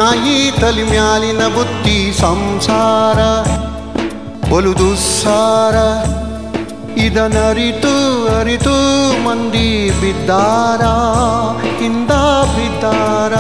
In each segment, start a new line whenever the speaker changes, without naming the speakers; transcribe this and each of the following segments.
ನಾಯಿ ತಲಿ ಮ್ಯಾಲಿನ ಬುತ್ತಿ ಸಂಸಾರ ಬಲು ದುಸ್ಸಾರ ಇದನರಿತು ಅರಿತು ಮಂದಿ ಬಿದ್ದಾರ ಹಿಂದ ಬಿದ್ದಾರ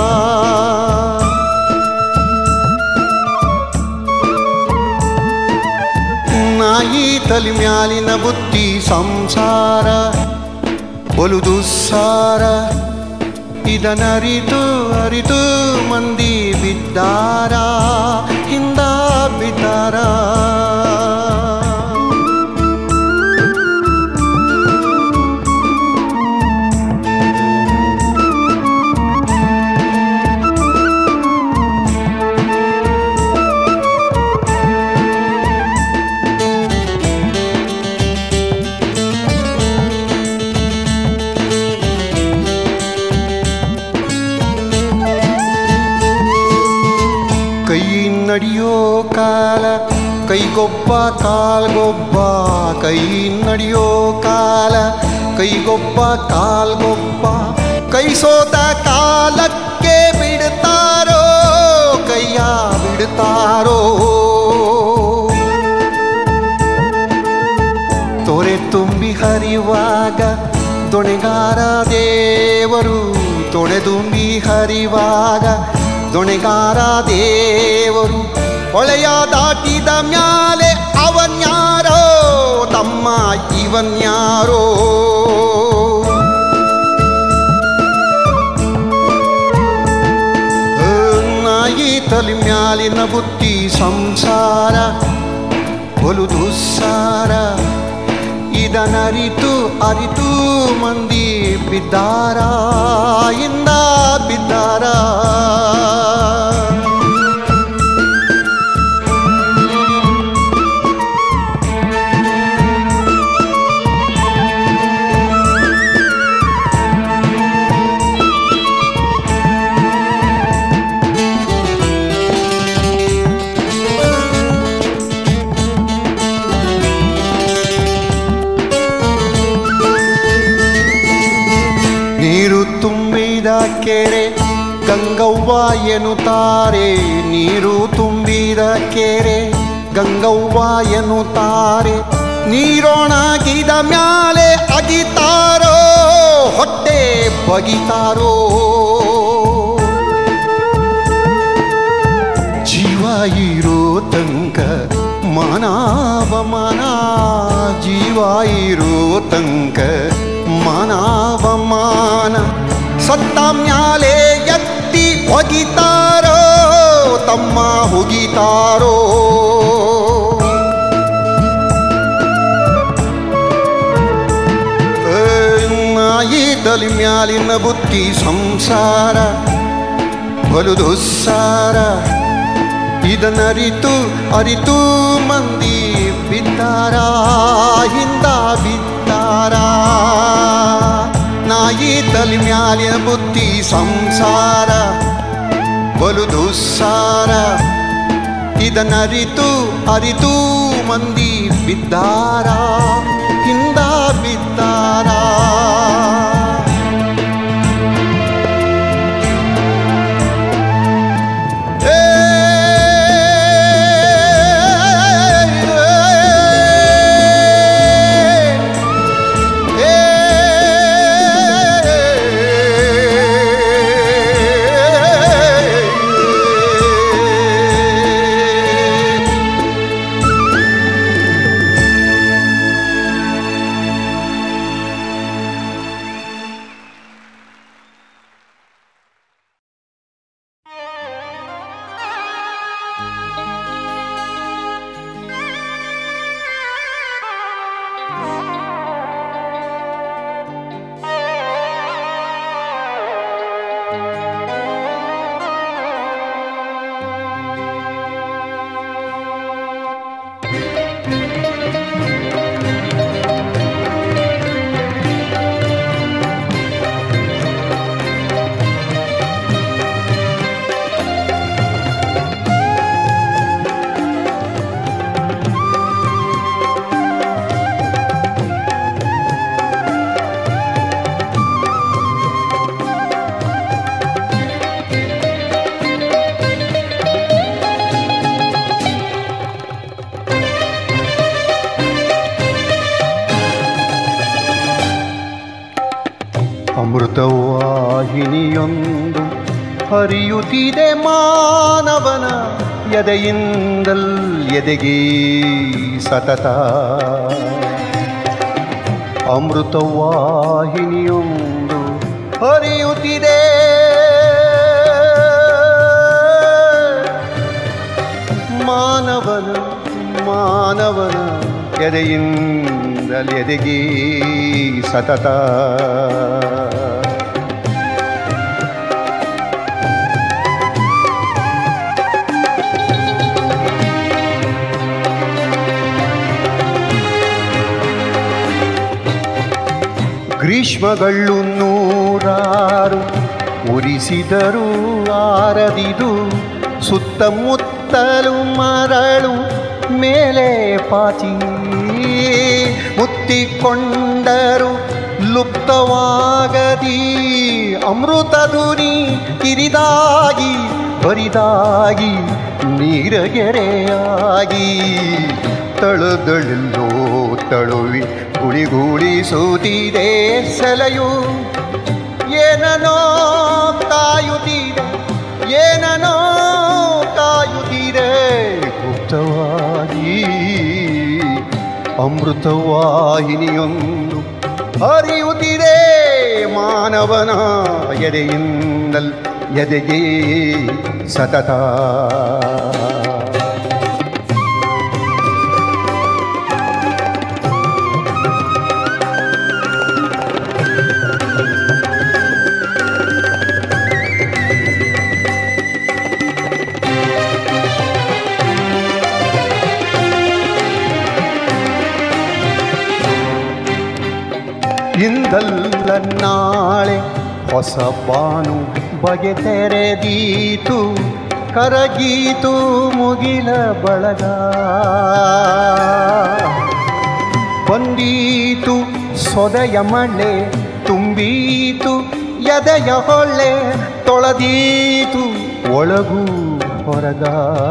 ನಾಯಿ ತಲಿ ಮ್ಯಾಲಿನ ಬುತ್ತಿ ಸಂಸಾರ ಬಲು ದುಸ್ಸಾರ ಇದನರಿತು ಅರಿತು ಮಂದಿ ಬಿದ್ದಾರ ಹಿಂದ ಬಿದ್ದಾರ ಕೈ ನಡೆಯೋ ಕಾಲ ಕೈಗೊಬ್ಬ ಕಾಲ್ಗೊಬ್ಬ ಕೈ ನಡೆಯೋ ಕಾಲ ಕೈಗೊಬ್ಬ ಕಾಲ್ಗೊಬ್ಬ ಕೈ ಸೋತ ಕಾಲಕ್ಕೆ ಬಿಡ್ತಾರೋ ಕೈಯ ಬಿಡ್ತಾರೋ ತೊರೆ ತುಂಬಿ ಹರಿವಾಗ ದೊಣೆಗಾರ ದೇವರು ತೊಡೆ ತುಂಬಿ ಹರಿವಾಗ ದೊಣೆಗಾರ ದೇವರು ಹೊಳೆಯ ದಾಟಿದ ಮ್ಯಾಲೆ ಅವನ್ಯಾರೋ ತಮ್ಮ ಇವನ್ಯಾರೋ ನಾಯಿ ತಲಿ ಮ್ಯಾಲಿನ ಬುತ್ತಿ ಸಂಸಾರ ಬಲು ದುಸ್ಸಾರ ಇದನರಿತು ಅರಿತು ಮಂದಿ ಬಿದ್ದಾರ ಇಂದ ಬಿದ್ದಾರ ನೀರು ತುಂಬಿದ ಕೆರೆ ಗಂಗವ್ವ ಎನ್ನುತ್ತಾರೆ ನೀರು ತುಂಬಿದ ಕೆರೆ ಗಂಗವ್ವ ಎನ್ನುತ್ತಾರೆ ನೀರೊಣಗಿದ ಮ್ಯಾಲೆ ಅಗಿತಾರೋ ಹೊಟ್ಟೆ ಬಗಿತಾರೋ ಜೀವ ಇರೋ ತನಕ ಮಾನವಮಾನ ಜೀವ ಇರೋ ತನಕ ಮಾನವಮಾನ ಸತ್ತ ಮ್ಯಾಲೆ ಎತ್ತಿ ಹೊಗಿತಾರೋ ತಮ್ಮ ಹುಗಿತಾರೋ ಏ, ನಾಯಿ ತಲಿ ಮ್ಯಾಲಿನ ಬುತ್ತಿ ಸಂಸಾರ ಬಲು ದುಸ್ಸಾರ ಇದನರಿತು ಅರಿತು ಮಂದಿ ಬಿದ್ದಾರ ಹಿಂದ ಬಿದ್ದಾರ ನಾಯಿ ತಲಿ ಮ್ಯಾಲಿನ ಬುತ್ತಿ ಸಂಸಾರ ಬಲು ದುಸ್ಸಾರ ಇದನರಿತು ಅರಿತು ಮಂದಿ ಬಿದ್ದಾರ ಹಿಂದ ಬಿದ್ದಾರ ಅಮೃತವಾಹಿನಿಯೊಂದು ಹರಿಯುತ್ತಿದೆ ಮಾನವನ ಎದೆಯಿಂದಲ್ ಎದೆಗೆ ಸತತ ಅಮೃತವಾಹಿನಿಯೊಂದು ಹರಿಯುತ್ತಿದೆ ಮಾನವನ ಮಾನವನ ಎದೆಯಿಂದಲ್ ಎದೆಗೆ ಸತತ ಗ್ರೀಷ್ಮಗಳು ನೂರಾರು ಉರಿಸಿದರೂ ಆರದಿದು ಸುತ್ತಮುತ್ತಲು ಮರಳು ಮೇಲೆ ಪಾಚಿ ಮುತ್ತಿಕೊಂಡರು ಲುಪ್ತವಾಗದಿ ಅಮೃತ ಧ್ವನಿ ಕಿರಿದಾಗಿ ಬರಿದಾಗಿ ನೀರಗೆರೆಯಾಗಿ ತಳುದಳೆಲ್ಲೋ ತಳುವಿ ಗುಳಿಗುಳಿಸುತ್ತಿದೆ ಸೆಲೆಯು ಏನನೋ ಕಾಯುತ್ತಿದೆ ಏನನೋ ಕಾಯುತ್ತಿದೆ ಗುಪ್ತವಾಗಿ ಅಮೃತವಾಹಿನಿಯೊಂದು ಹರಿಯುತ್ತಿದೆ ಮಾನವನ ಎದೆಯಿಂದಲ್ ಎದೆಗೆ ಸತತ ಇಂದಲ್ಲ ನಾಳೆ ಹೊಸ ಬಾನು ಬಗೆ ತೆರೆದೀತು ಕರಗೀತು ಮುಗಿಲ ಬಳಗ ಬಂದೀತು ಸೊದೆಯ ಮಳೆ ತುಂಬೀತು ಎದೆಯ ಹೊಳ್ಳೆ ತೊಳೆದೀತು ಒಳಗೂ ಹೊರಗ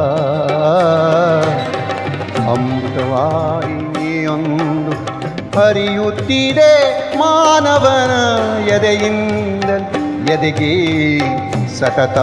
ಅಮೃತವಾಹಿನಿಯೊಂದು ಹರಿಯುತ್ತಿದೆ ಮಾನವನ ಎದೆಯಿಂದ ಎದೆಗೆ ಸತತ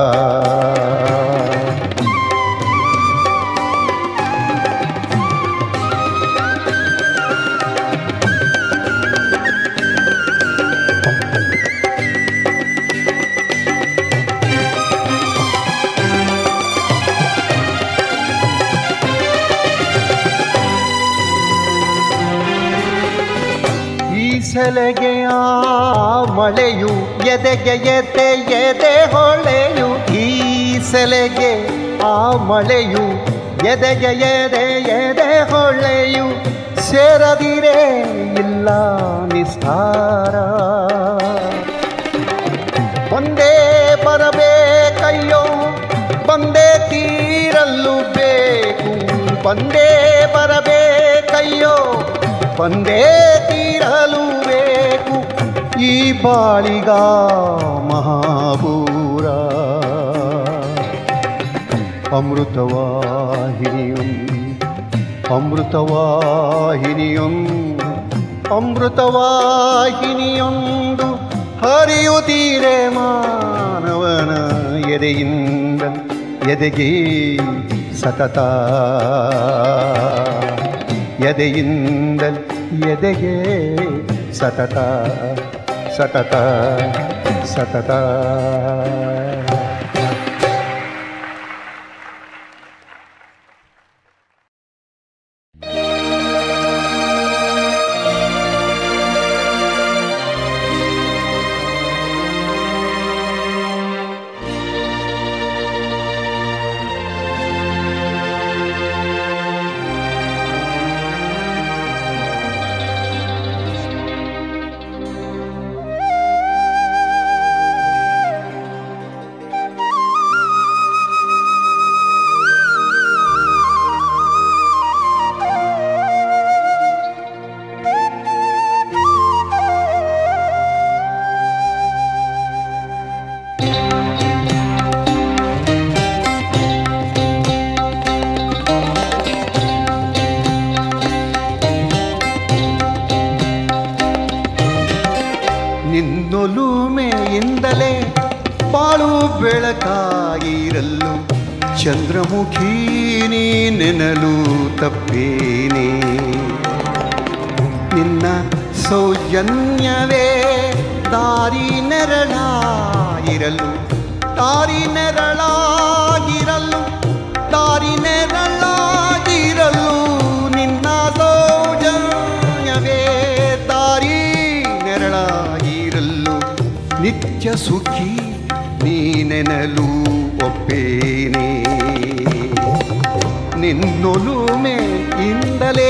ಈ ಸೆಲೆಗೆ ಆ ಮಳೆಯು ಎದೆಗೆ ಎದೆ ಎದೆ ಹೊಳೆಯು ಈ ಸೆಲೆಗೆ ಆ ಮಳೆಯು ಎದೆಗೆ ಎದೆ ಎದೆ ಹೊಳೆಯು ಸೇರದಿರೇ ಇಲ್ಲ ನಿಸ್ತಾರ ಒಂದೇ ಬರಬೇಕಯ್ಯೋ ಬಂದೇ ತೀರಲು ಬೇಕು ಬಂದೇ ಬರಬೇಕಯ್ಯೋ ಬಂದೇ ತೀರಲು ಬೇಕು ಈ ಬಾಳಿಗ ಮಹಾಪೂರ ಅಮೃತವಾಹಿನಿಯೊಂದು ಅಮೃತವಾಹಿನಿಯೊಂದು ಅಮೃತವಾಹಿನಿಯೊಂದು ಹರಿಯುತ್ತೀರೆ ಮಾನವನ ಎದೆಯಿಂದ ಎದೆಗೆ ಸತತ ಎದೆಯಿಂದ ಎದೆಗೆ ಸತತ ಸತತ ಸತತ ನಿನ್ನೊಲುಮೆಯಿಂದಲೇ ಬಾಳು ಬೆಳಕಾಗಿರಲು ಚಂದ್ರಮುಖಿ ನೀ ನೆನಲು ತಪ್ಪೇನೆ ನಿನ್ನ ಸೌಜನ್ಯವೇ ದಾರಿ ನೆರಳಾಗಿರಲು ದಾರಿ ನೆರಳಾಗಿರಲು ದಾರಿ ನೆರಳಾಗಿರಲು ನಿನ್ನ ಸೌಜನ್ಯವೇ ದಾರಿ ನೆರಳಾಗಿರಲು ನಿತ್ಯ ಸುಖಿ ನೀನೆನಲು ಒಪ್ಪೇನೆ ನಿನ್ನೊಲುಮೆಯಿಂದಲೇ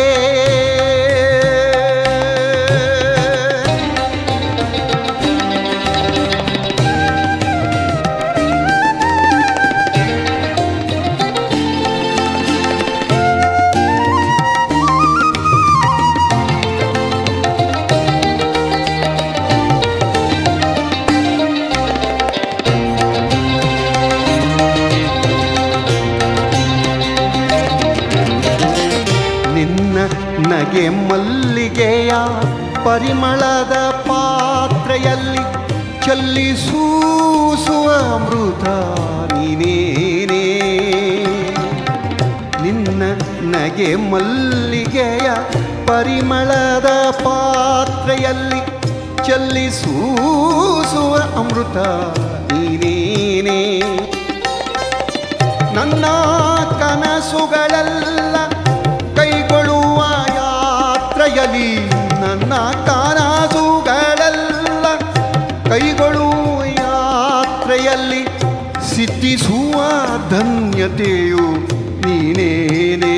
ನಿನ್ನ ನಗೆ ಮಲ್ಲಿಗೆಯ ಪರಿಮಳದ ಪಾತ್ರೆಯಲ್ಲಿ ಚಲ್ಲಿಸೂಸುವ ಅಮೃತ ನೀನೇನೇ ನಿನ್ನ ನಗೆ ಮಲ್ಲಿಗೆಯ ಪರಿಮಳದ ಪಾತ್ರೆಯಲ್ಲಿ ಚಲ್ಲಿಸೂಸುವ ಅಮೃತ ನೀನೇನೇ ನನ್ನ ಕನಸುಗಳೆಲ್ಲ ಕೈಗೊಳ್ಳುವ ಯಾತ್ರೆಯಲ್ಲಿ ನನ್ನ ಕನಸುಗಳೆಲ್ಲ ಕೈಗೊಳ್ಳುವ ಯಾತ್ರೆಯಲ್ಲಿ ಸಿದ್ಧಿಸುವ ಧನ್ಯತೆಯು ನೀನೇನೇ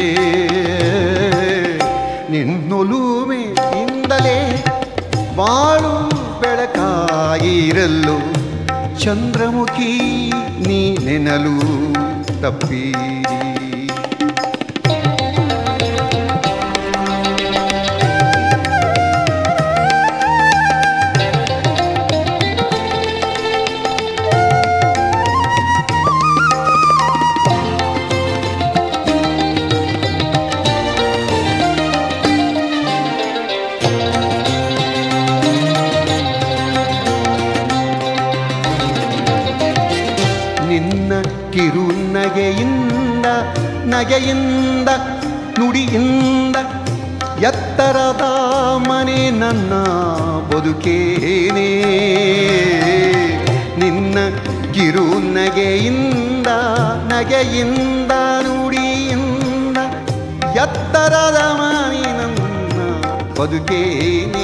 ನಿನ್ನೊಲುಮೆಯಿಂದಲೇ ಬಾಳು ಬೆಳಕಾಗಿರಲು ಚಂದ್ರಮುಖಿ ನೀ ನೆನಲು ತಪ್ಪೀರಿ ನಿನ್ನ ಕಿರು ನಗೆಯಿಂದ ನಗೆಯಿಂದ ನುಡಿಯಿಂದ ಎತ್ತರದ ಮನೆ ನನ್ನ ಬದುಕೇನೆ ನಿನ್ನ ಕಿರು ನಗೆಯಿಂದ ನಗೆಯಿಂದ ನುಡಿಯಿಂದ ಎತ್ತರದ ಮನೆ ನನ್ನ ಬದುಕೇನೆ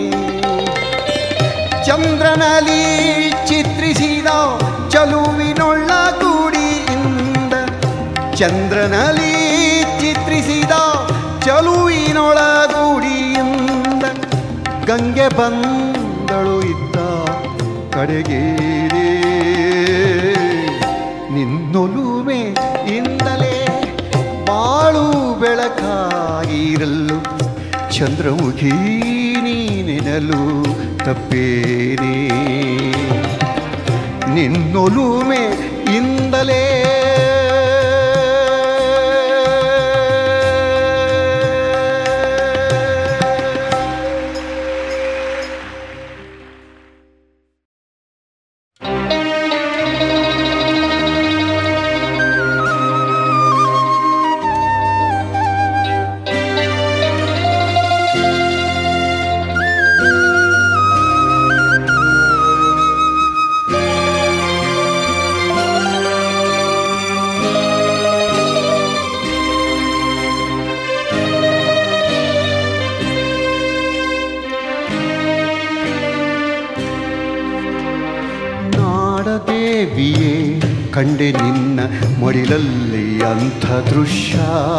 ಚಂದ್ರನಲ್ಲಿ ಚಿತ್ರಿಸಿದ ಚಲುವಿನೊಳ್ಳ ಗುಡಿಯಿಂದ ಚಂದ್ರನಲ್ಲಿ ಚಿತ್ರಿಸಿದ ಚಲುವಿನೊಳ ಗುಡಿಯಿಂದ ಗಂಗೆ ಬಂದಳು ಇದ್ದ ಕಡೆಗೇರೆ ನಿನ್ನೊಲುಮೆ ಇಂದಲೇ ಬಾಳು ಬೆಳಕಾಗಿರಲು ಚಂದ್ರಮುಖಿ ನೀನೆನಲು ತಪ್ಪೇನೆ ನಿನ್ನೊಲುಮೆ ಇಂದಲೇ ನಾಡದೇವಿಯೇ ಕಂಡೆ ನಿನ್ನ ಮಡಿಲಲ್ಲಿ ಅಂಥ ದೃಶ್ಯ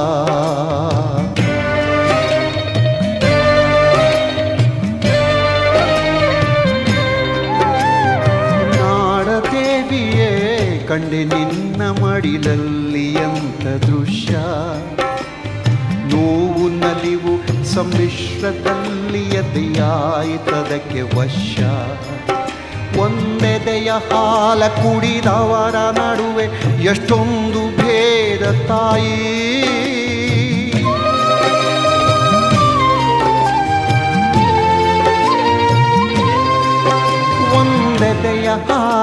ನಾಡದೇವಿಯೇ ಕಂಡೆ ನಿನ್ನ ಮಡಿಲಲ್ಲಿ ಅಂಥ ದೃಶ್ಯ ನೋವು ನಲಿವು ಸಮ್ಮಿಶ್ರದಲ್ಲಿ ಎದೆಯಾಯಿತದಕ್ಕೆ ವಶ ಒಂದೆದೆಯ ಹಾಲ ಕುಡಿದವರ ನಡುವೆ ಎಷ್ಟೊಂದು ಭೇದ ತಾಯಿ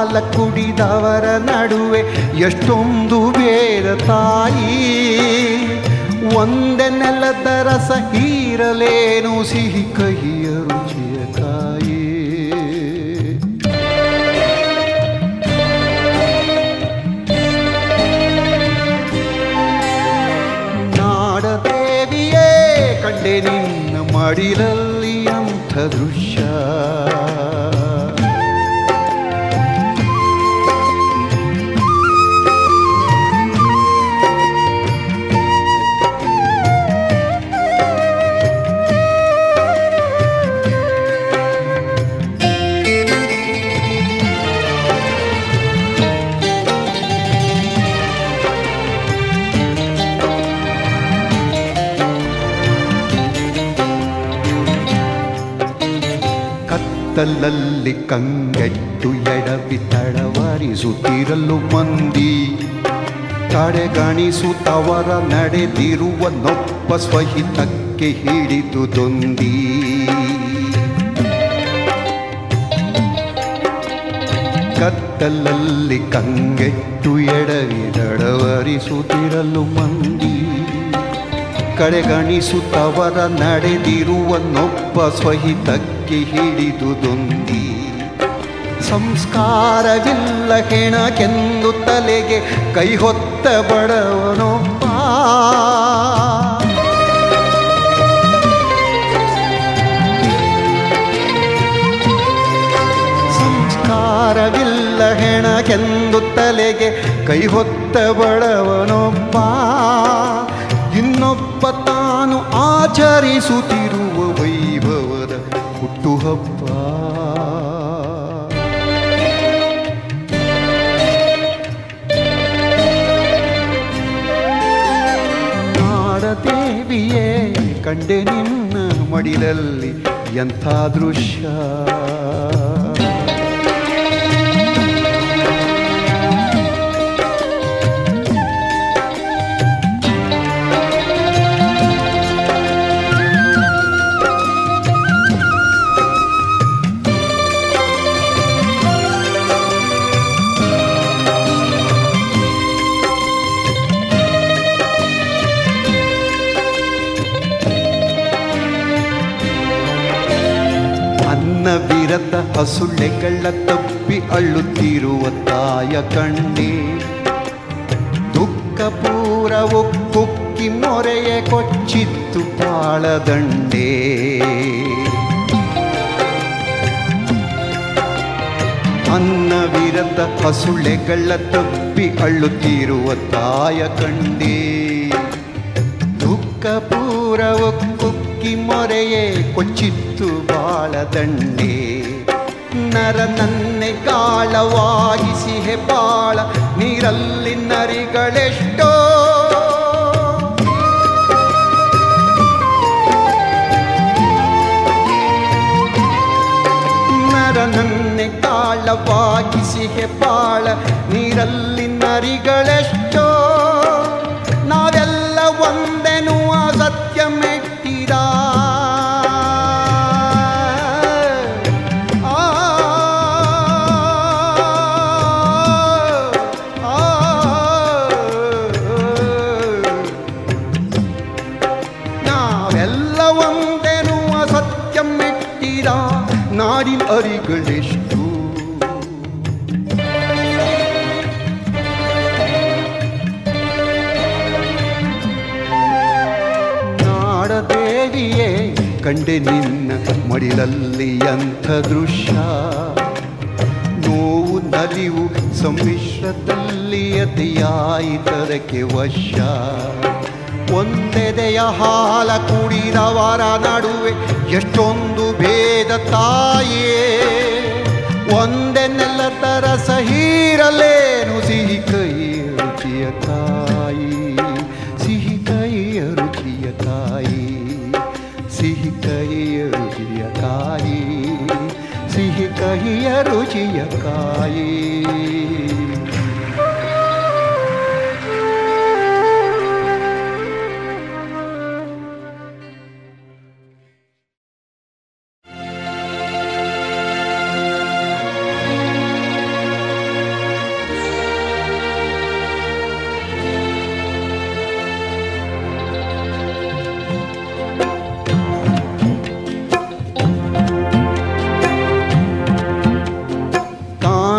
ಹಾಲ ಕುಡಿದವರ ನಡುವೆ ಎಷ್ಟೊಂದು ಬೇರ ತಾಯಿ ಒಂದೇ ನೆಲದ ರಸ ಹೀರಲೇನು ಸಿಹಿ ಕಹಿಯ ರುಚಿಯ ಕಾಯಿ ನಾಡದೇವಿಯೇ ಕಂಡೆ ನಿನ್ನ ಮಡಿಲಲ್ಲಿ ಅಂಥ ದೃಶ್ಯ ಕತ್ತಲಲ್ಲಿ ಕಂಗೆಟ್ಟು ಎಡವಿ ತಡವರಿಸುತ್ತಿರಲು ಮಂದಿ ಕಡೆಗಣಿಸುತ್ತವರ ನಡೆದಿರುವ ನೊಪ್ಪ ಸ್ವಹಿತಕ್ಕೆ ಹಿಡಿದುದೊಂದಿ ಕತ್ತಲಲ್ಲಿ ಕಂಗೆಟ್ಟು ಎಡವಿ ತಡವರಿಸುತ್ತಿರಲು ಮಂದಿ ಕಡೆಗಣಿಸುತ್ತವರ ನಡೆದಿರುವ ನೊಬ್ಬ ಸ್ವಹಿತಕ್ಕೆ ಹಿಡಿದುದೊಂದಿ ಸಂಸ್ಕಾರವಿಲ್ಲ ಹೆಣಕೆಂದು ತಲೆಗೆ ಕೈ ಹೊತ್ತ ಬಡವನೊಬ್ಬ ಸಂಸ್ಕಾರವಿಲ್ಲ ಹೆಣಕೆಂದು ತಲೆಗೆ ಕೈ ಹೊತ್ತ ಬಡವನೊಬ್ಬ ಇನ್ನೊಬ್ಬ ತಾನು ಆಚರಿಸುತ್ತಿರುವ ವೈಭವದ ಹುಟ್ಟುಹಬ್ಬ ನಾಡದೇವಿಯೇ ಕಂಡೆ ನಿನ್ನ ಮಡಿಲಲ್ಲಿ ಎಂಥ ದೃಶ್ಯ ಅನ್ನವಿರದ ಹಸುಳೆಗಳ ತಪ್ಪಿ ಅಳ್ಳುತ್ತಿರುವ ತಾಯ ಕಣ್ಣೆ ದುಃಖಪೂರವು ಕುಕ್ಕಿ ಮೊರೆಯ ಕೊಚ್ಚಿತ್ತು ತಾಳದಂಡೆ ಅನ್ನವಿರದ ಹಸುಳೆಗಳ ತಪ್ಪಿ ಅಳ್ಳುತ್ತಿರುವ ತಾಯ ಕಂಡೇ ದುಃಖಪೂರವು ಕುಕ್ಕಿ ಮೊರೆಯೇ ಕೊಚ್ಚಿತ್ತು ಬಾಳದಂಡೆ ನರ ನನ್ನೆ ಗಾಳವಾಗಿಸಿ ಹೆಬ್ಬಾಳ ನೀರಲ್ಲಿ ನರಿಗಳೆಷ್ಟೋ ನರ ನನ್ನೆ ಕಾಳವಾಗಿಸಿ ಹೆಬ್ಬಾಳ ನೀರಲ್ಲಿ ನರಿಗಳೆಷ್ಟೋ ನಾವೆಲ್ಲ ಒಂದೆನ್ನುವ ಸತ್ಯ ಮೆಟ್ಟಿದ ಆ, ಆ, ನಾವೆಲ್ಲ ಒಂದೆನ್ನುವ ಸತ್ಯ ಮೆಟ್ಟಿದ ನಾಡಿನ ಅರಿಗಳೆಷ್ಟು ನಾಡದೇವಿಯೇ ಕಂಡೆ ನಿನ್ನ ಮಡಿಲಲ್ಲಿ ಅಂಥ ದೃಶ್ಯ ನೋವು ನಲಿವು ಸಮ್ಮಿಶ್ರದಲ್ಲಿ ಅತಿಯಾಯಿತದಕ್ಕೆ ವಶ ಒಂದೆದೆಯ ಹಾಲ ಕುಡಿದವರ ನಡುವೆ ಎಷ್ಟೊಂದು ಭೇದ ತಾಯೇ ಒಂದೇ ನೆಲದ ರಸ ಹೀರಲೇನು ಸಿಹಿ ಕೈಯ ರುಚಿಯ ತಾಯಿ ಸಿಹಿ ಕೈಯ ರುಚಿಯ ತಾಯಿ ಸಿಹಿ ಕಹಿಯ ರುಚಿಯ ಕಾಯಿ ಸಿಹಿ ಕಹಿಯ ರುಚಿಯ ಕಾಯಿ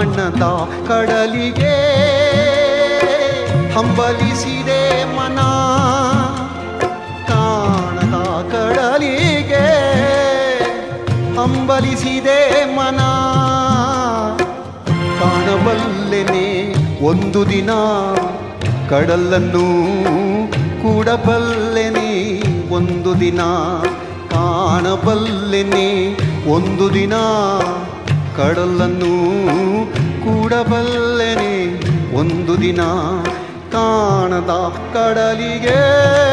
ಕಾಣದ ಕಡಲಿಗೆ ಹಂಬಲಿಸಿದೆ ಮನ ಕಾಣದ ಕಡಲಿಗೆ ಹಂಬಲಿಸಿದೆ ಮನ ಕಾಣಬಲ್ಲೆನೆ ಒಂದು ದಿನ ಕಡಲನ್ನು ಕೂಡಬಲ್ಲೆನೆ ಒಂದು ದಿನ ಕಾಣಬಲ್ಲೆನೆ ಒಂದು ದಿನ ಕಡಲನ್ನು ಕೂಡಬಲ್ಲೆನೆ ಒಂದು ದಿನ ಕಾಣದ ಕಡಲಿಗೆ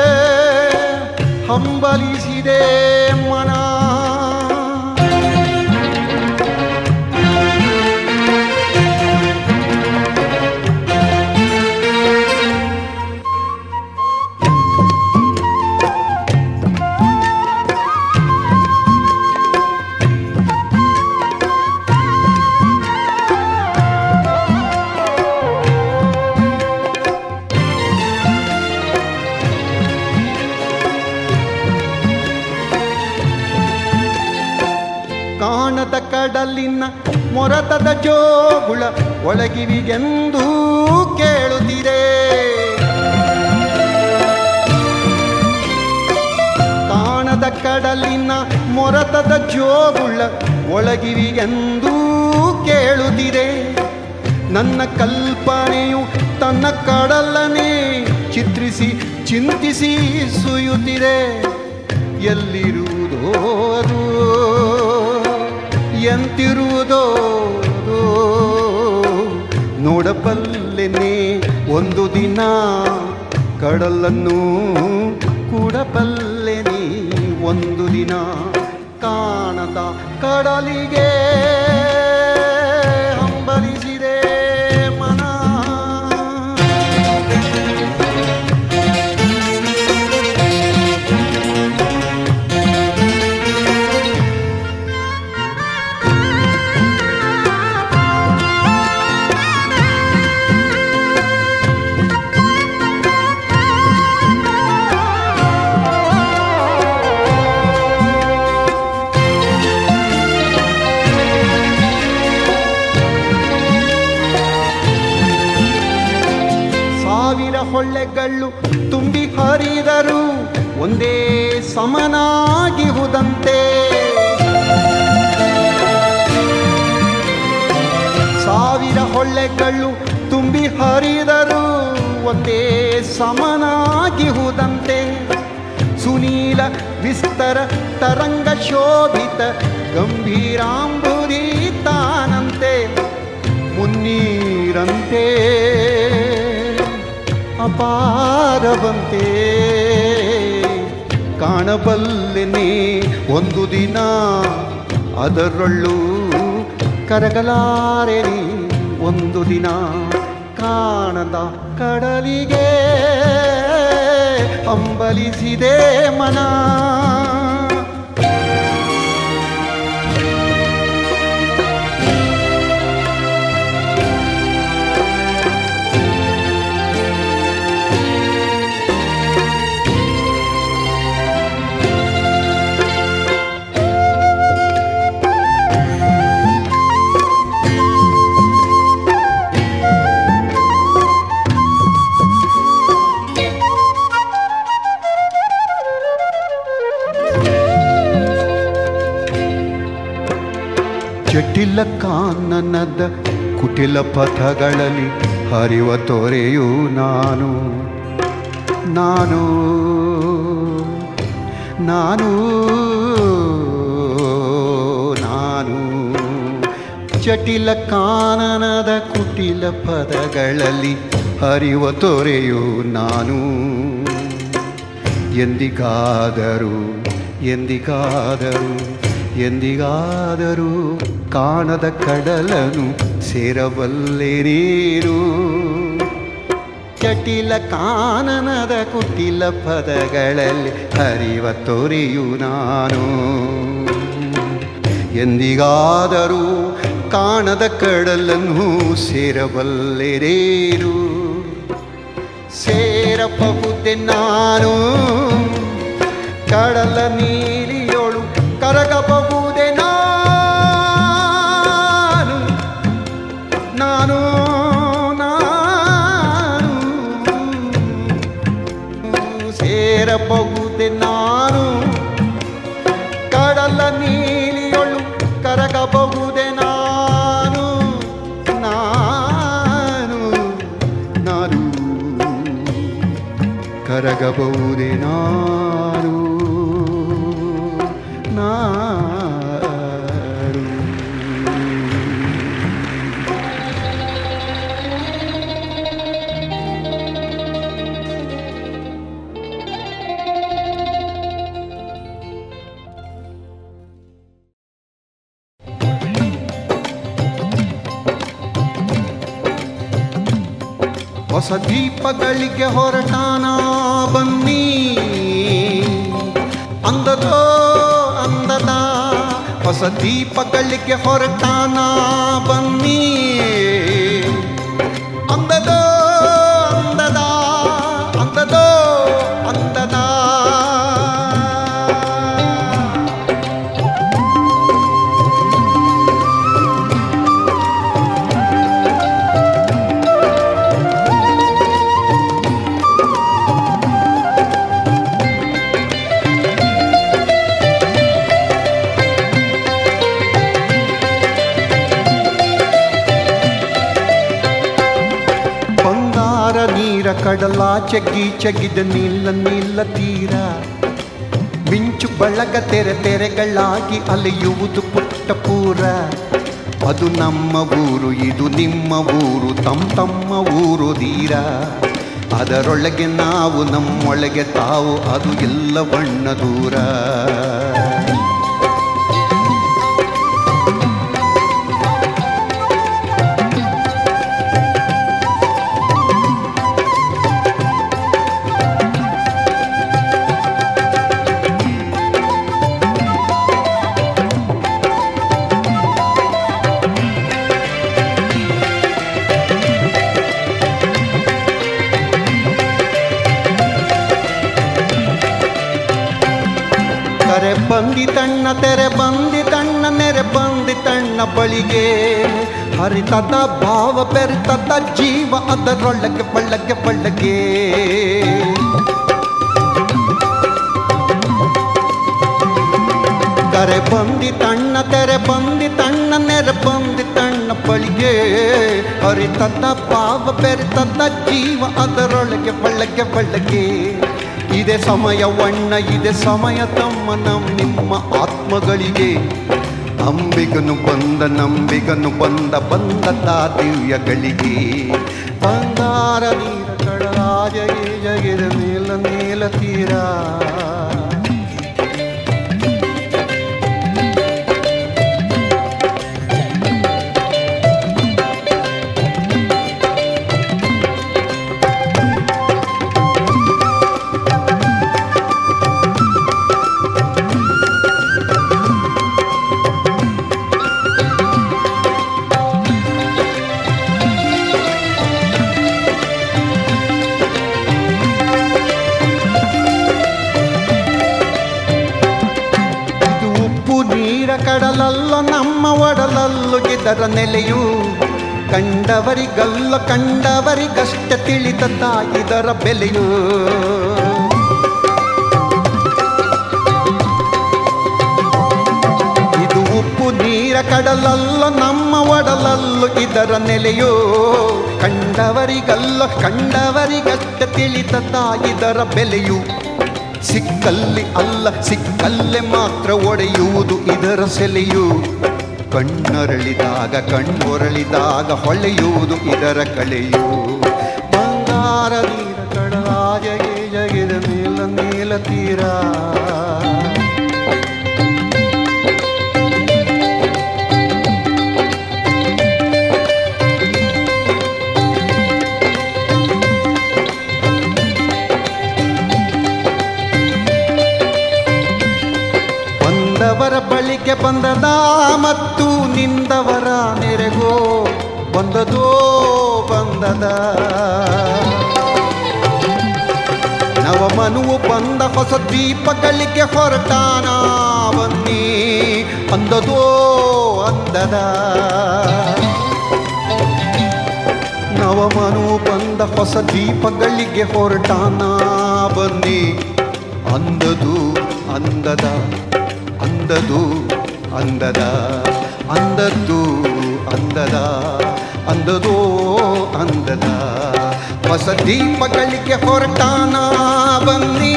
ಹಂಬಲಿಸಿದೆ ಮನ ಕಾಣದ ಕಡಲಿನ ಮೊರತದ ಜೋಗುಳ ಒಳಗಿವಿಗೆಂದೂ ಕೇಳುತ್ತಿದೆ ಕಾಣದ ಕಡಲಿನ ಮೊರತದ ಜೋಗುಳ ಒಳಗಿವಿಗೆಂದೂ ಕೇಳುತ್ತಿದೆ ನನ್ನ ಕಲ್ಪನೆಯು ತನ್ನ ಕಡಲನೆ ಚಿತ್ರಿಸಿ ಚಿಂತಿಸಿ ಸುಯುತ್ತಿದೆ ಎಲ್ಲಿರುವುದೋ ಅದು ಎಂತಿರುವುದೋ ಅದು ನೋಡಬಲ್ಲೆನೆ ಒಂದು ದಿನ ಕಡಲನ್ನು ಕೂಡಬಲ್ಲೆನೆ ಒಂದು ದಿನ ಕಾಣದ ಕಡಲಿಗೆ ಹಂಬಲಿಸಿದೆ ಮನ ಸಾವಿರ ಹೊಳ್ಳೆಗಳು ತುಂಬಿ ಹರಿದರು ಒಂದೇ ಸಮನಾಗಿಹುದಂತೆ ಸಾವಿರ ಹೊಳ್ಳೆಗಳು ತುಂಬಿ ಹರಿದರು ಒಂದೇ ಸಮನಾಗಿಹುದಂತೆ ಸುನೀಲ ವಿಸ್ತರ ತರಂಗ ಶೋಭಿತ ಗಂಭೀರಾಂಬುರಿ ತಾನಂತೆ ಮುನ್ನೀರಂತೆ ಅಪಾರವಂತೆ ಕಾಣಬಲ್ಲೆನೆ ಒಂದು ದಿನ ಅದರೊಳ್ಳು ಕರಗಲಾರೆನೆ ಒಂದು ದಿನ ಕಾಣದ ಕಡಲಿಗೆ ಹಂಬಲಿಸಿದೆ ಮನ ಜಟಿಲ ಕಾನನದ ಕುಟಿಲ ಪಥಗಳಲ್ಲಿ ಹರಿವ ತೊರೆಯು ನಾನು ನಾನು ನಾನು ನಾನು ಜಟಿಲ ಕಾನನದ ಕುಟಿಲ ಪದಗಳಲ್ಲಿ ಹರಿವ ತೊರೆಯು ನಾನು ಎಂದಿಗಾದರೂ ಎಂದಿಗಾದರೂ ಎಂದಿಗಾದರೂ ಕಾಣದ ಕಡಲನು ಸೇರಬಲ್ಲೆ ನೀರು ಜಟಿಲ ಕಾನನದ ಕುಟಿಲ ಪದಗಳಲ್ಲಿ ಹರಿವ ತೊರೆಯು ನಾನು ಎಂದಿಗಾದರೂ ಕಾಣದ ಕಡಲನ್ನು ಸೇರಬಲ್ಲೆರೇನು ಸೇರಬಹುದೆ ನಾನು ಕಡಲ ನೀಲಿಯೋಳು ಕರಗಬಹುದೆ ನಾನು ಹೊಸ ದೀಪಗಳಿಗೆ ಹೊರಟಾನ ಬನ್ನಿ ಅಂದದೋ ಅಂದದ ಹೊಸ ದೀಪಗಳಿಗೆ ಹೊರಟಾನ ಬನ್ನಿ ಅಂದದೋ ಅಂದದ ಅಂದದೋ ಅಂದದ ಬಂಗಾರ ನೀರ ಕಡಲ ಚಗ್ಗಿ ಚಗಿದ ನೀಲ ನೀಲ ತೀರ ಮಿಂಚು ಬಳಗ ತೆರೆ ತೆರೆಗಳಾಗಿ ಅಲೆಯುವುದು ಪುಟ್ಟ ಪೂರ ಅದು ನಮ್ಮ ಊರು ಇದು ನಿಮ್ಮ ಊರು ತಮ್ಮ ತಮ್ಮ ಊರು ಧೀರ ಅದರೊಳಗೆ ನಾವು ನಮ್ಮೊಳಗೆ ತಾವು ಅದು ಎಲ್ಲ ಬಣ್ಣ ದೂರ ಕರೆ ಬಂದಿತಣ್ಣ ತೆರೆ ಬಂದಿತಣ್ಣ ನೆರೆ ಬಂದಿತಣ್ಣ ಬಳಿಗೆ ಹರಿತದ ಭಾವ ಬೆರೆತದ ಜೀವ ಅದರೊಳಗೆ ಬಳ್ಳಗೆ ಬಳ್ಳಗೆ ಕರೆ ಬಂದಿತಣ್ಣ ತೆರೆ ಬಂದಿತಣ್ಣ ನೆರೆ ಬಂದಿತಣ್ಣ ಬಳಿಗೆ ಹರಿತದ ಭಾವ ಬೆರೆತದ ಜೀವ ಅದರೊಳಗೆ ಬಳ್ಳಗೆ ಬಳ್ಳಗೆ ಇದೆ ಸಮಯವಣ್ಣ ಇದೆ ಸಮಯ ತಮ್ಮ ನಮ್ ನಿಮ್ಮ ಆತ್ಮಗಳಿಗೆ ಅಂಬಿಗನು ಬಂದ ನಂಬಿಗನು ಬಂದ ಬಂದ ದಿವ್ಯಗಳಿಗೆ ಬಂಗಾರ ನೀರ ಕಡಲಾಜ ಜಗಿದ ನೀಲ ನೀಲ ತೀರ ಇದು ಉಪ್ಪು ನೀರ ಕಡಲಲ್ಲ ನಮ್ಮ ಒಡಲಲ್ಲು ಇದರ ನೆಲೆಯು ಕಂಡವರಿಗಲ್ಲ ಕಂಡವರಿಗಷ್ಟ ತಿಳಿದ ಇದರ ಬೆಲೆಯು ಇದು ಉಪ್ಪು ನೀರ ಕಡಲಲ್ಲ ನಮ್ಮ ಒಡಲಲ್ಲು ಇದರ ನೆಲೆಯೋ ಕಂಡವರಿಗಲ್ಲ ಕಂಡವರಿಗಷ್ಟ ತಿಳಿದ ಇದರ ಬೆಲೆಯು ಸಿಕ್ಕಲ್ಲಿ ಅಲ್ಲ ಸಿಕ್ಕಲ್ಲೇ ಮಾತ್ರ ಒಡೆಯುವುದು ಇದರ ಸೆಲೆಯು ಕಣ್ಣರಳಿದಾಗ ಕಣ್ಣೊರಳಿದಾಗ ಹೊಳೆಯುವುದು ಇದರ ಕಳೆಯು ಬಂಗಾರ ನೀರ ಕಡಲಾಜಗೆ ಜಗಿದ ನೀಲ ನೀಲ ತೀರ ಬಂದವರ ಬಳಿಗೆ ಬಂದದ ಮತ್ತು ನಿಂದವರ ನೆರೆಗೋ ಬಂದದೋ ಬಂದದ ನವಮನುವು ಬಂದ ಹೊಸ ದೀಪಗಳಿಗೆ ಹೊರಟಾನ ಬನ್ನಿ ಅಂದದೋ ಅಂದದ ನವಮನು ಬಂದ ಹೊಸ ದೀಪಗಳಿಗೆ ಹೊರಟಾನ ಬನ್ನಿ ಅಂದದು ಅಂದದ ಅಂದದು ಅಂದದ ಅಂದದ್ದು ಅಂದದ ಅಂದದೋ ಅಂದದ ಹೊಸ ದೀಪಗಳಿಗೆ ಹೊರಟಾನ ಬನ್ನಿ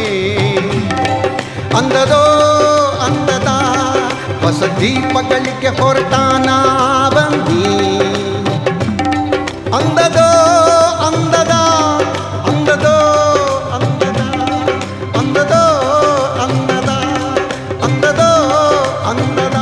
ಅಂದದೋ ಅಂದದ ಹೊಸ ದೀಪಗಳಿಗೆ ಹೊರಟಾನ ಬನ್ನಿ ಅಂದದೋ ಅಂದದ ಅಂದದೋ ಅಂದದ ಅಂದದೋ ಅಂದದ ಅಂದದೋ ಅಂದದ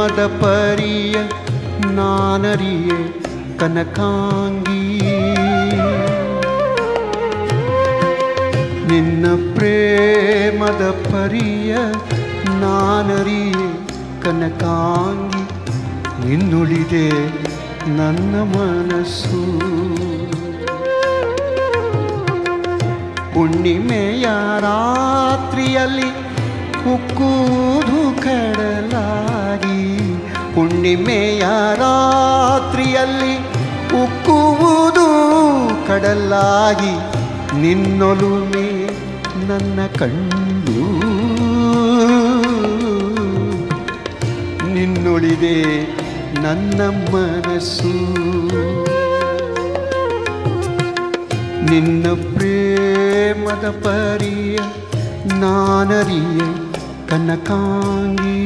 ಪ್ರೇಮದ ಪರಿಯ ನಾನರಿಯೆ ಕನಕಾಂಗಿ ನಿನ್ನ ಪ್ರೇಮದ ಪರಿಯ ನಾನರಿಯೆ ಕನಕಾಂಗಿ ನಿನ್ನುಳಿದೆ ನನ್ನ ಮನಸ್ಸು ಹುಣ್ಣಿಮೆಯ ರಾತ್ರಿಯಲ್ಲಿ ಉಕ್ಕುವುದು ಕಡಲಾಗಿ ಹುಣ್ಣಿಮೆಯ ರಾತ್ರಿಯಲ್ಲಿ ಉಕ್ಕುವುದು ಕಡಲಾಗಿ ನಿನ್ನೊಲುಮೆ ನನ್ನ ಕಂಡು ನಿನ್ನುಳಿದೆ ನನ್ನ ಮನಸ್ಸು ನಿನ್ನ ಪ್ರೇಮದ ಪರಿಯ ನಾನರಿಯ ಕನಕಾಂಗಿ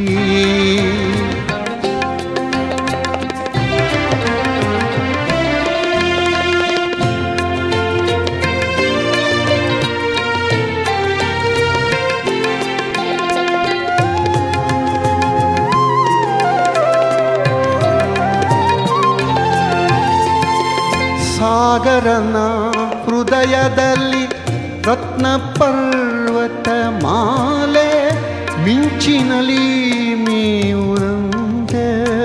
ಸಾಗರನ ಹೃದಯದಲ್ಲಿ ರತ್ನ ಪರ್ವತ ಮಾಲೆ ಮಿಂಚಿನಲಿ ಮೀವುರಂತೆ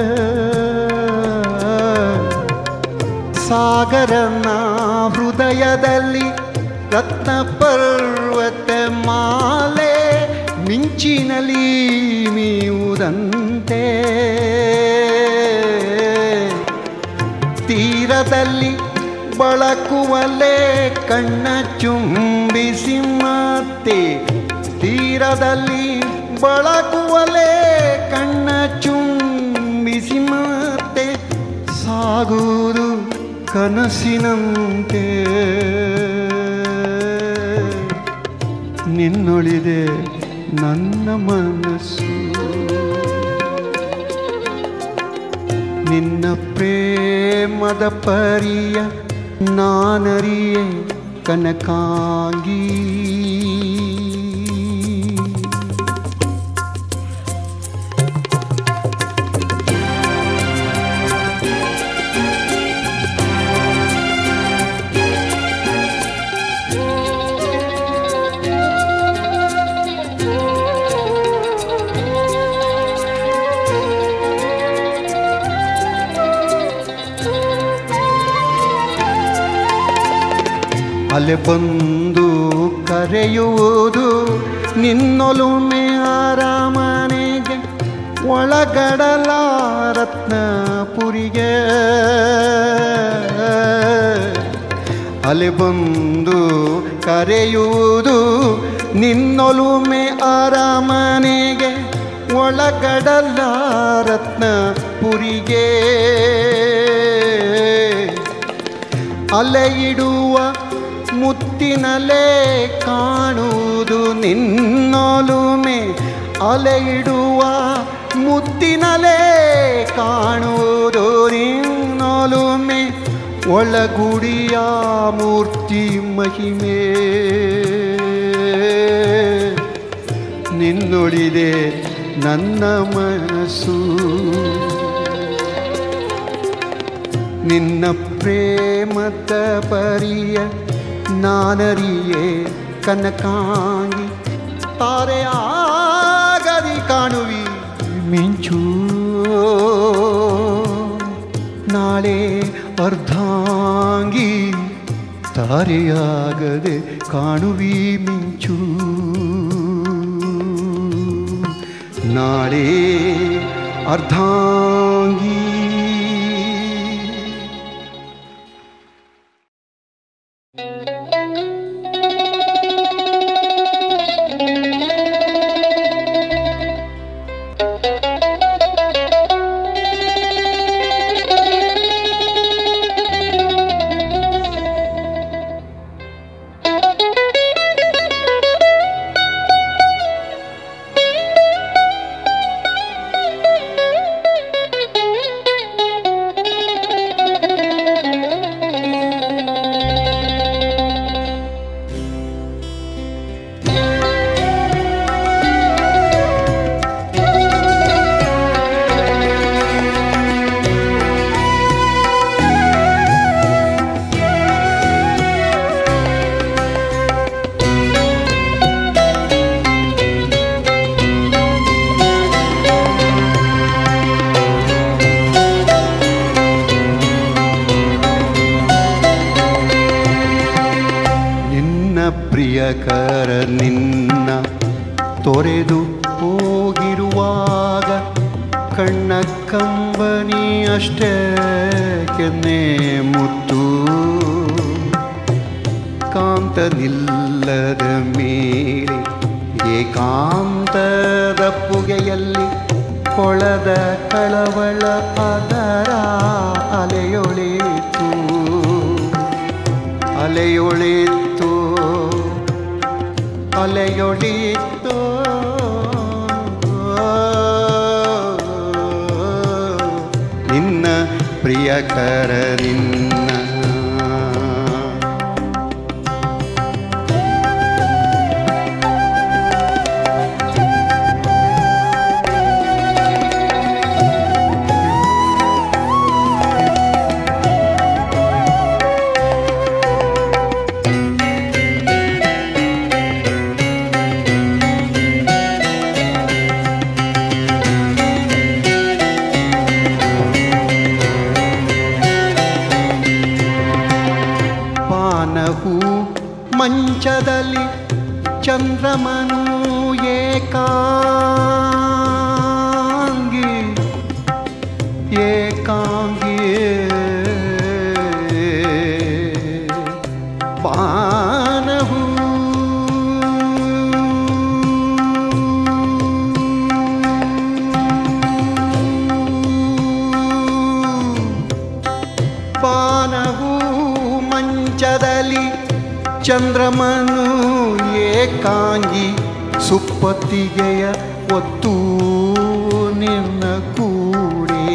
ಸಾಗರನ ಹೃದಯದಲ್ಲಿ ರತ್ನ ಪರ್ವತ ಮಾಲೆ ಮಿಂಚಿನಲಿ ಮೀವುದಂತೆ ತೀರದಲ್ಲಿ ಬಳಕುವಲೆ ಕಣ್ಣ ಚುಂಬಿಸಿ ಮತ್ತೆ ತೀರದಲ್ಲಿ ಬಳಕುವಲೆ ಕಣ್ಣ ಚುಂಬಿಸಿ ಮತ್ತೆ ಸಾಗುವುದು ಕನಸಿನಂತೆ ನಿನ್ನೊಳಿದೆ ನನ್ನ ಮನಸ್ಸು ನಿನ್ನ ಪ್ರೇಮದ ಪರಿಯ ನಾನರಿಯೆ ಕನಕಾಂಗಿ ಅಲೆ ಬಂದು ಕರೆಯುವುದು ನಿನ್ನೊಲುಮೆ ಅರಮನೆಗೆ ಒಳಗಡಲ ರತ್ನಪುರಿಗೆ ಅಲೆ ಬಂದು ಕರೆಯುವುದು ನಿನ್ನೊಲುಮೆ ಅರಮನೆಗೆ ಒಳಗಡಲ ರತ್ನಪುರಿಗೆ ಅಲೆಯಿಡುವ ಮುತ್ತಿನಲೆ ಕಾಣುವುದು ನಿನ್ನೊಲುಮೆ ಅಲೆಯಿಡುವ ಮುತ್ತಿನಲೆ ಕಾಣುವುದು ನಿನ್ನೊಲುಮೆ ಒಳಗುಡಿಯ ಮೂರ್ತಿ ಮಹಿಮೆ ನಿನ್ನೊಳಿದೆ ನನ್ನ ಮನಸ್ಸು ನಿನ್ನ ಪ್ರೇಮದ ಪರಿಯ ನಾನರಿಯೇ ಕನಕಾಂಗಿ ತಾರೆ ಆಗದಿ ಕಾಣುವಿ ಮಿಂಚು ನಾಳೆ ಅರ್ಧಾಂಗಿ ತಾರೆಯಾಗದೆ ಕಾಣುವಿ ಮಿಂಚು ನಾಳೆ ಅರ್ಧಾಂಗಿ
Thank you.
ಪ್ರಿಯಕರ ನಿನ್ನ ತೊರೆದು ಹೋಗಿರುವಾಗ ಕಣ್ಣ ಕಂಬನಿ ಅಷ್ಟೇ ಕೆನ್ನೆ ಮುತ್ತು ಕಾಂತನಿಲ್ಲದ ಮೇಲೆ ಏಕಾಂತದ ಪುಗೆಯಲ್ಲಿ ಕೊಳದ ಕಳವಳ ಅದರ ಅಲೆಯೊಳಿತು ಅಲೆಯೊಳಿತು ಅಲೆಯೊಳಿತು ನಿನ್ನ ಪ್ರಿಯಕರ ನಿನ್ನ ಪಾನಹೂ ಮಂಚದಲ್ಲಿ ಚಂದ್ರಮನು ಏಕಾಂಗಿ ಏಕಾಂಗಿ ಪಾನಹೂ ಪಾನಹೂ ಮಂಚದಲ್ಲಿ ಚಂದ್ರಮನು ಏಕಾಂಗಿ ಸುಪ್ಪತ್ತಿಗೆಯ ಒತ್ತು ನಿನ್ನ ಕೂಡೆ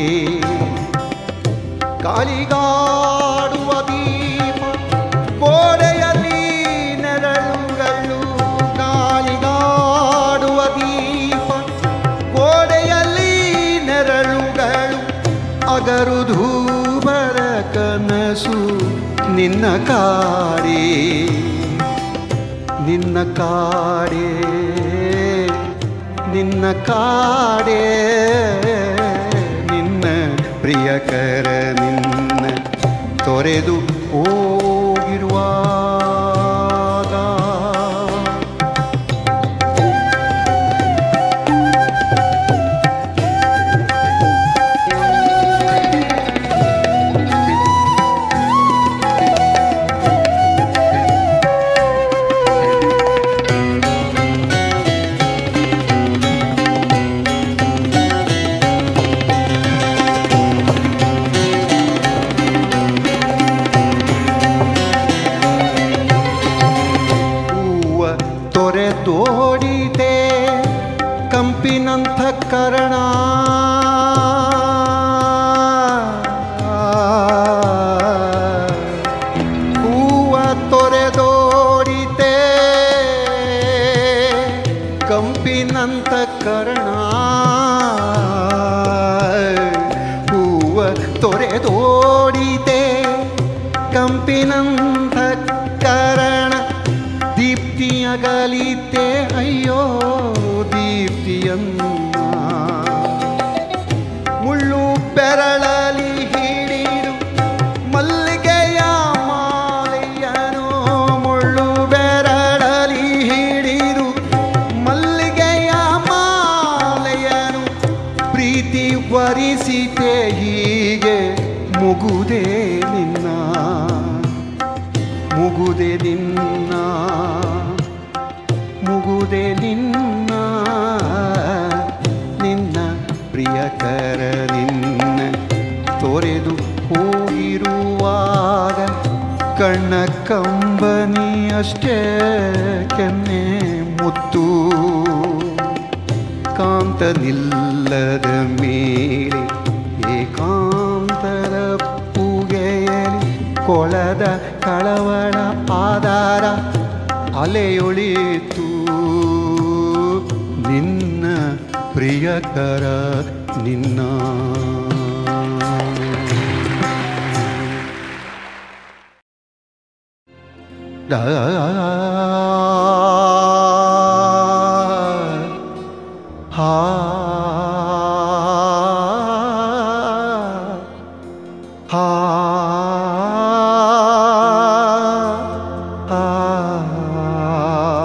ಕಾಲಿಗಾಡುವ ದೀಪ ಗೋಡೆಯಲ್ಲಿ ನೆರಳುಗಳು ಕಾಲಿಗಾಡುವ ದೀಪ ಗೋಡೆಯಲ್ಲಿ ನೆರಳುಗಳು ಅಗರುಧೂ ಬರ ಕನಸು ನಿನ್ನ ಕಾಡೆ ನಿನ್ನ ಕಾಡೆ ನಿನ್ನ ಕಾಡೆ ನಿನ್ನ ಪ್ರಿಯಕರ ನಿನ್ನ ತೊರೆದು ಹೋಗಿರುವಾಗ ಹೂವ ತೊರೆದೋಡಿದೆ ಕಂಪಿನಂಥ ಕರಣ ಹೂವ ತೊರೆದೋಡಿದೆ ಕಂಪಿನಂಥ ಕರಣ ಹೂವ ತೊರೆದೋಡಿದೆ ಕಂಪಿನಂಥ ಕರಣ ದೀಪ್ತಿಯಗಲಿತೆ ಅಯ್ಯೋ ದೀಪ್ತಿಯನ್ನ ಮುಳ್ಳು ಬೆರಳಲಿ ಹಿಡಿದು ಮಲ್ಲಿಗೆಯ ಮಾಲೆಯನು ಮುಳ್ಳು ಬೆರಳಲಿ ಹಿಡಿದು ಮಲ್ಲಿಗೆಯ ಮಾಲೆಯನು ಪ್ರೀತಿ ವರಿಸಿತೆ ಹೀಗೆ ಮುಗುದೆ ನಿನ್ನ ಮುಗುದೆ ನಿನ್ನ ಮುಗುದೆ ನಿನ್ನ ನಿನ್ನ ಪ್ರಿಯಕರ ನಿನ್ನ ತೊರೆದು ಹೋಗಿರುವಾಗ ಕಣ್ಣ ಕಂಬನಿ ಅಷ್ಟೇ ಕೆನ್ನೆ ಮುತ್ತು ಕಾಂತನಿಲ್ಲದ ಮೇಲೆ ಏಕಾಂತರ ಪೂಗೆಯಲಿ ಕೊಳದ ಕಳವಳ ಆಧಾರ ಅಲೆಯೊಳಿತು ನಿನ್ನ ಪ್ರಿಯಕರ ನಿನ್ನ ಹಾ ಹಾ ಹಾ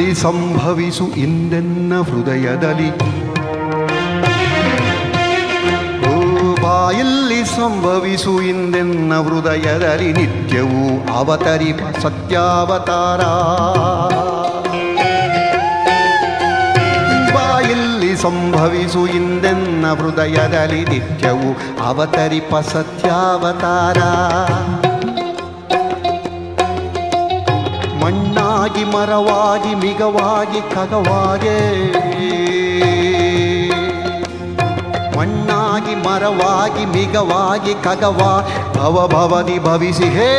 ಬಾಯಲ್ಲಿ ಸಂಭವಿಸು ಇಂದೆನ್ನ ಹೃದಯದಲ್ಲಿ ಓ ಬಾಯಲ್ಲಿ ಸಂಭವಿಸು ಇಂದೆನ್ನ ಹೃದಯದಲ್ಲಿ ನಿತ್ಯವೂ ಅವತರಿಪ ಸತ್ಯಾವತಾರ ಬಾಯಲ್ಲಿ ಸಂಭವಿಸು ಇಂದೆನ್ನ ಹೃದಯದಲ್ಲಿ ನಿತ್ಯವೂ ಅವತರಿಪ ಸತ್ಯಾವತಾರ ಮಣ್ಣಾಗಿ ಮರವಾಗಿ ಮಿಗವಾಗಿ ಖಗವಾಗೆ ಮಣ್ಣಾಗಿ ಮರವಾಗಿ ಮಿಗವಾಗಿ ಖಗವ ಭವ ಭವದಿ ಭವಿಸಿ ಹೇ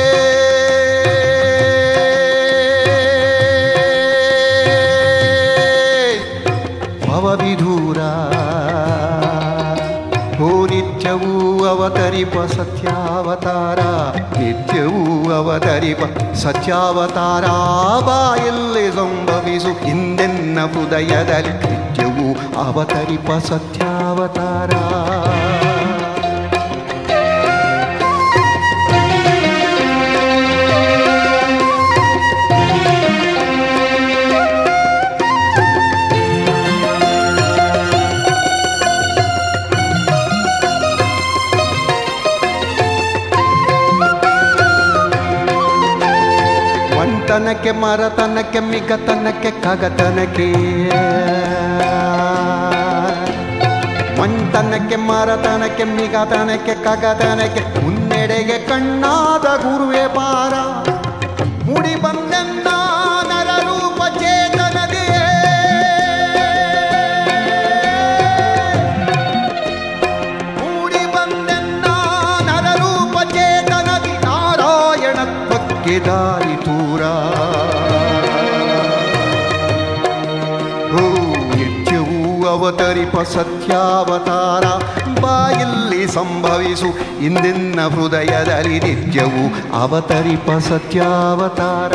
ಭವವಿಧೂರ ಓ ನಿತ್ಯವೂ ಅವತರಿಪ ಸತ್ಯಾವತಾರ ನಿತ್ಯವೂ ಅವತರಿಪ ಸತ್ಯಾವತಾರ ಬಾಯಲ್ಲಿ ಸಂಭವಿಸು ಹಿಂದೆನ್ನ ಹೃದಯದಲ್ಲಿ ನಿತ್ಯವೂ ಅವತರಿಪ ಸತ್ಯಾವತಾರ ಮಂಟನಕ್ಕೆ ಮರತನಕ್ಕೆ ಮಿಗತನಕ್ಕೆ ಕಗತನಕ್ಕೆ ಮಂಟನಕ್ಕೆ ಮರತನಕ್ಕೆ ಮಿಗತನಕ್ಕೆ ಕಗತನಕ್ಕೆ ಮುನ್ನಡೆಗೆ ಕಣ್ಣಾದ ಗುರುವೆ ಪಾರ ಮುಡಿ ಬಂದೆನ್ನ ನರರೂಪ ಚೇತನದಿಯೇ ಮೂಡಿ ಬಂದೆನ್ನ ನರರೂಪ ಚೇತನದಿ ನಾರಾಯಣತ್ವಕ್ಕೆ ದಾರಿ ತೂರ ಓ ನಿತ್ಯವೂ ಅವತರಿಪ ಸತ್ಯಾವತಾರ ಬಾಯಲ್ಲಿ ಸಂಭವಿಸು ಇಂದಿನ ಹೃದಯದಲ್ಲಿ ನಿತ್ಯವೂ ಅವತರಿಪ ಸತ್ಯಾವತಾರ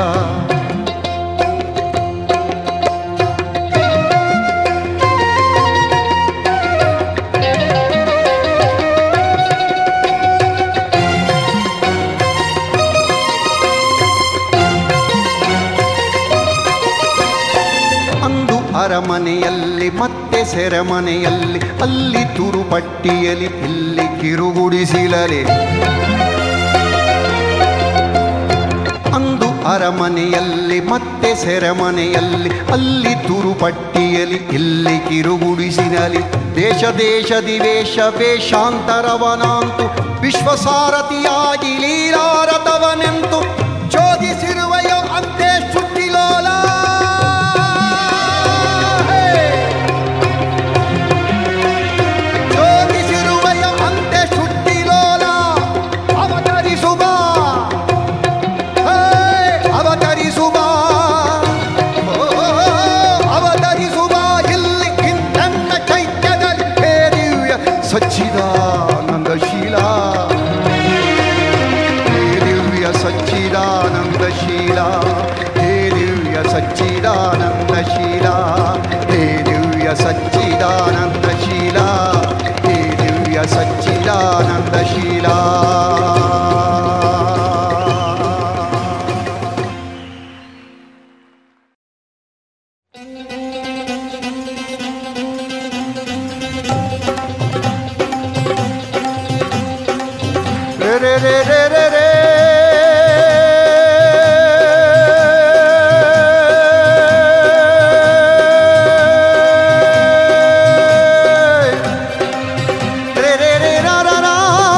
ಅಂದು ಅರಮನೆಯಲ್ಲಿ ಮತ್ತೆ ಸೆರೆಮನೆಯಲ್ಲಿ ಅಲ್ಲಿ ತುರುಪಟ್ಟಿಯಲ್ಲಿ ಇಲ್ಲಿ ಕಿರುಗುಡಿಸಿಲಲೆ ಅಂದು ಅರಮನೆಯಲ್ಲಿ ಮತ್ತೆ ಸೆರೆಮನೆಯಲ್ಲಿ ಅಲ್ಲಿ ತುರುಪಟ್ಟಿಯಲ್ಲಿ ಇಲ್ಲಿ ಕಿರುಗುಡಿಸಿನಲಿ ದೇಶ ದೇಶದಿ ವೇಷ ವೇಷಾಂತರವನಾಂತು ವಿಶ್ವಸಾರಥಿಯಾಗಿ ಲೀಲಾರಥವನೆಂತು ಚೋದಿಸಿರುವೆಯೋ ಅಂತೆ ಶುದ್ಧಿಲೋಲ ಚೋದಿಸಿರುವೆಯೋ ಅಂತೆ ಶುದ್ಧಿಲೋಲ ಅವತರಿಸುವ ಹೇ, ಅವತರಿಸುವ ಓ, ಅವತರಿಸುವ ಇಲ್ಲಿ ಇಂದನ್ನ ಚೈತ್ಯದಲ್ಲಿ ಹೇ ದಿವ್ಯ ಸಚ್ಚಿದಾನಂದಶೀಲ ಹೇ ದಿವ್ಯ ಸಚ್ಚಿದಾನಂದಶೀಲ ಹೇ ದಿವ್ಯ ಸಚ್ಚಿದಾನಂದಶೀಲ ಹೇ ದಿವ್ಯ ಸಚ್ಚಿದಾನಂದಶೀಲ ಹೇ ದಿವ್ಯ ಸಚ್ಚಿದಾನಂದಶೀಲ ರೇ ರೇ ರೇ ರೇ ರೇ ರೇ. ರೇ ರೇ ರೇ ರಾ ರಾ ರಾ.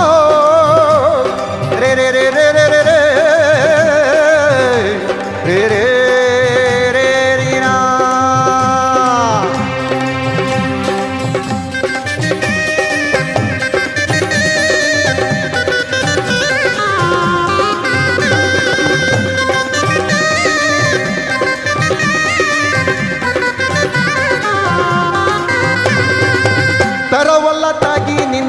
ರೇ ರೇ ರೇ ರೇ ರೇ ರೇ ರೇ. ರೇ ರೇ ರೇ ರೀ ರಾ. ತರವಲ್ಲ ತಾಗಿ ನಿನ್ನ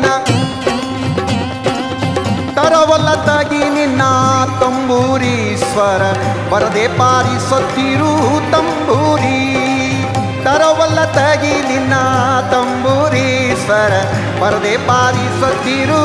ತರವಲ್ಲ ತಾಗಿ ನಿನ್ನ ತಂಬೂರಿ ಸ್ವರ ಬರದೆ ಪಾರಿಸುತ್ತಿರು ತಂಬೂರಿ ತರವಲ್ಲ ತಾಗಿ ನಿನ್ನ ತಂಬೂರಿ ಸ್ವರ ಬರದೆ ಪಾರಿಸುತ್ತಿರು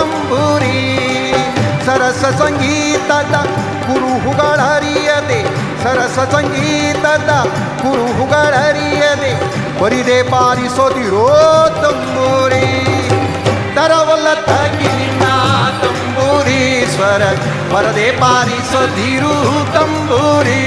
ತಂಬೂರಿ ಸರಸ ಸಂಗೀತದ ಕುರುಹುಗಳರಿಯದೆ ಸರಸ ಸಂಗೀತದ ಕುರುಹುಗಳರಿಯದೆ ಬರಿದೆ ಪಾರಿಸೋದಿರೋ ತಂಬೂರಿ ತರವಲ್ಲ ತಗಿ ನಿನ್ನ ತಂಬೂರಿ ಸ್ವರ ಬರದೆ ಪಾರಿಸೋದಿರು ತಂಬೂರಿ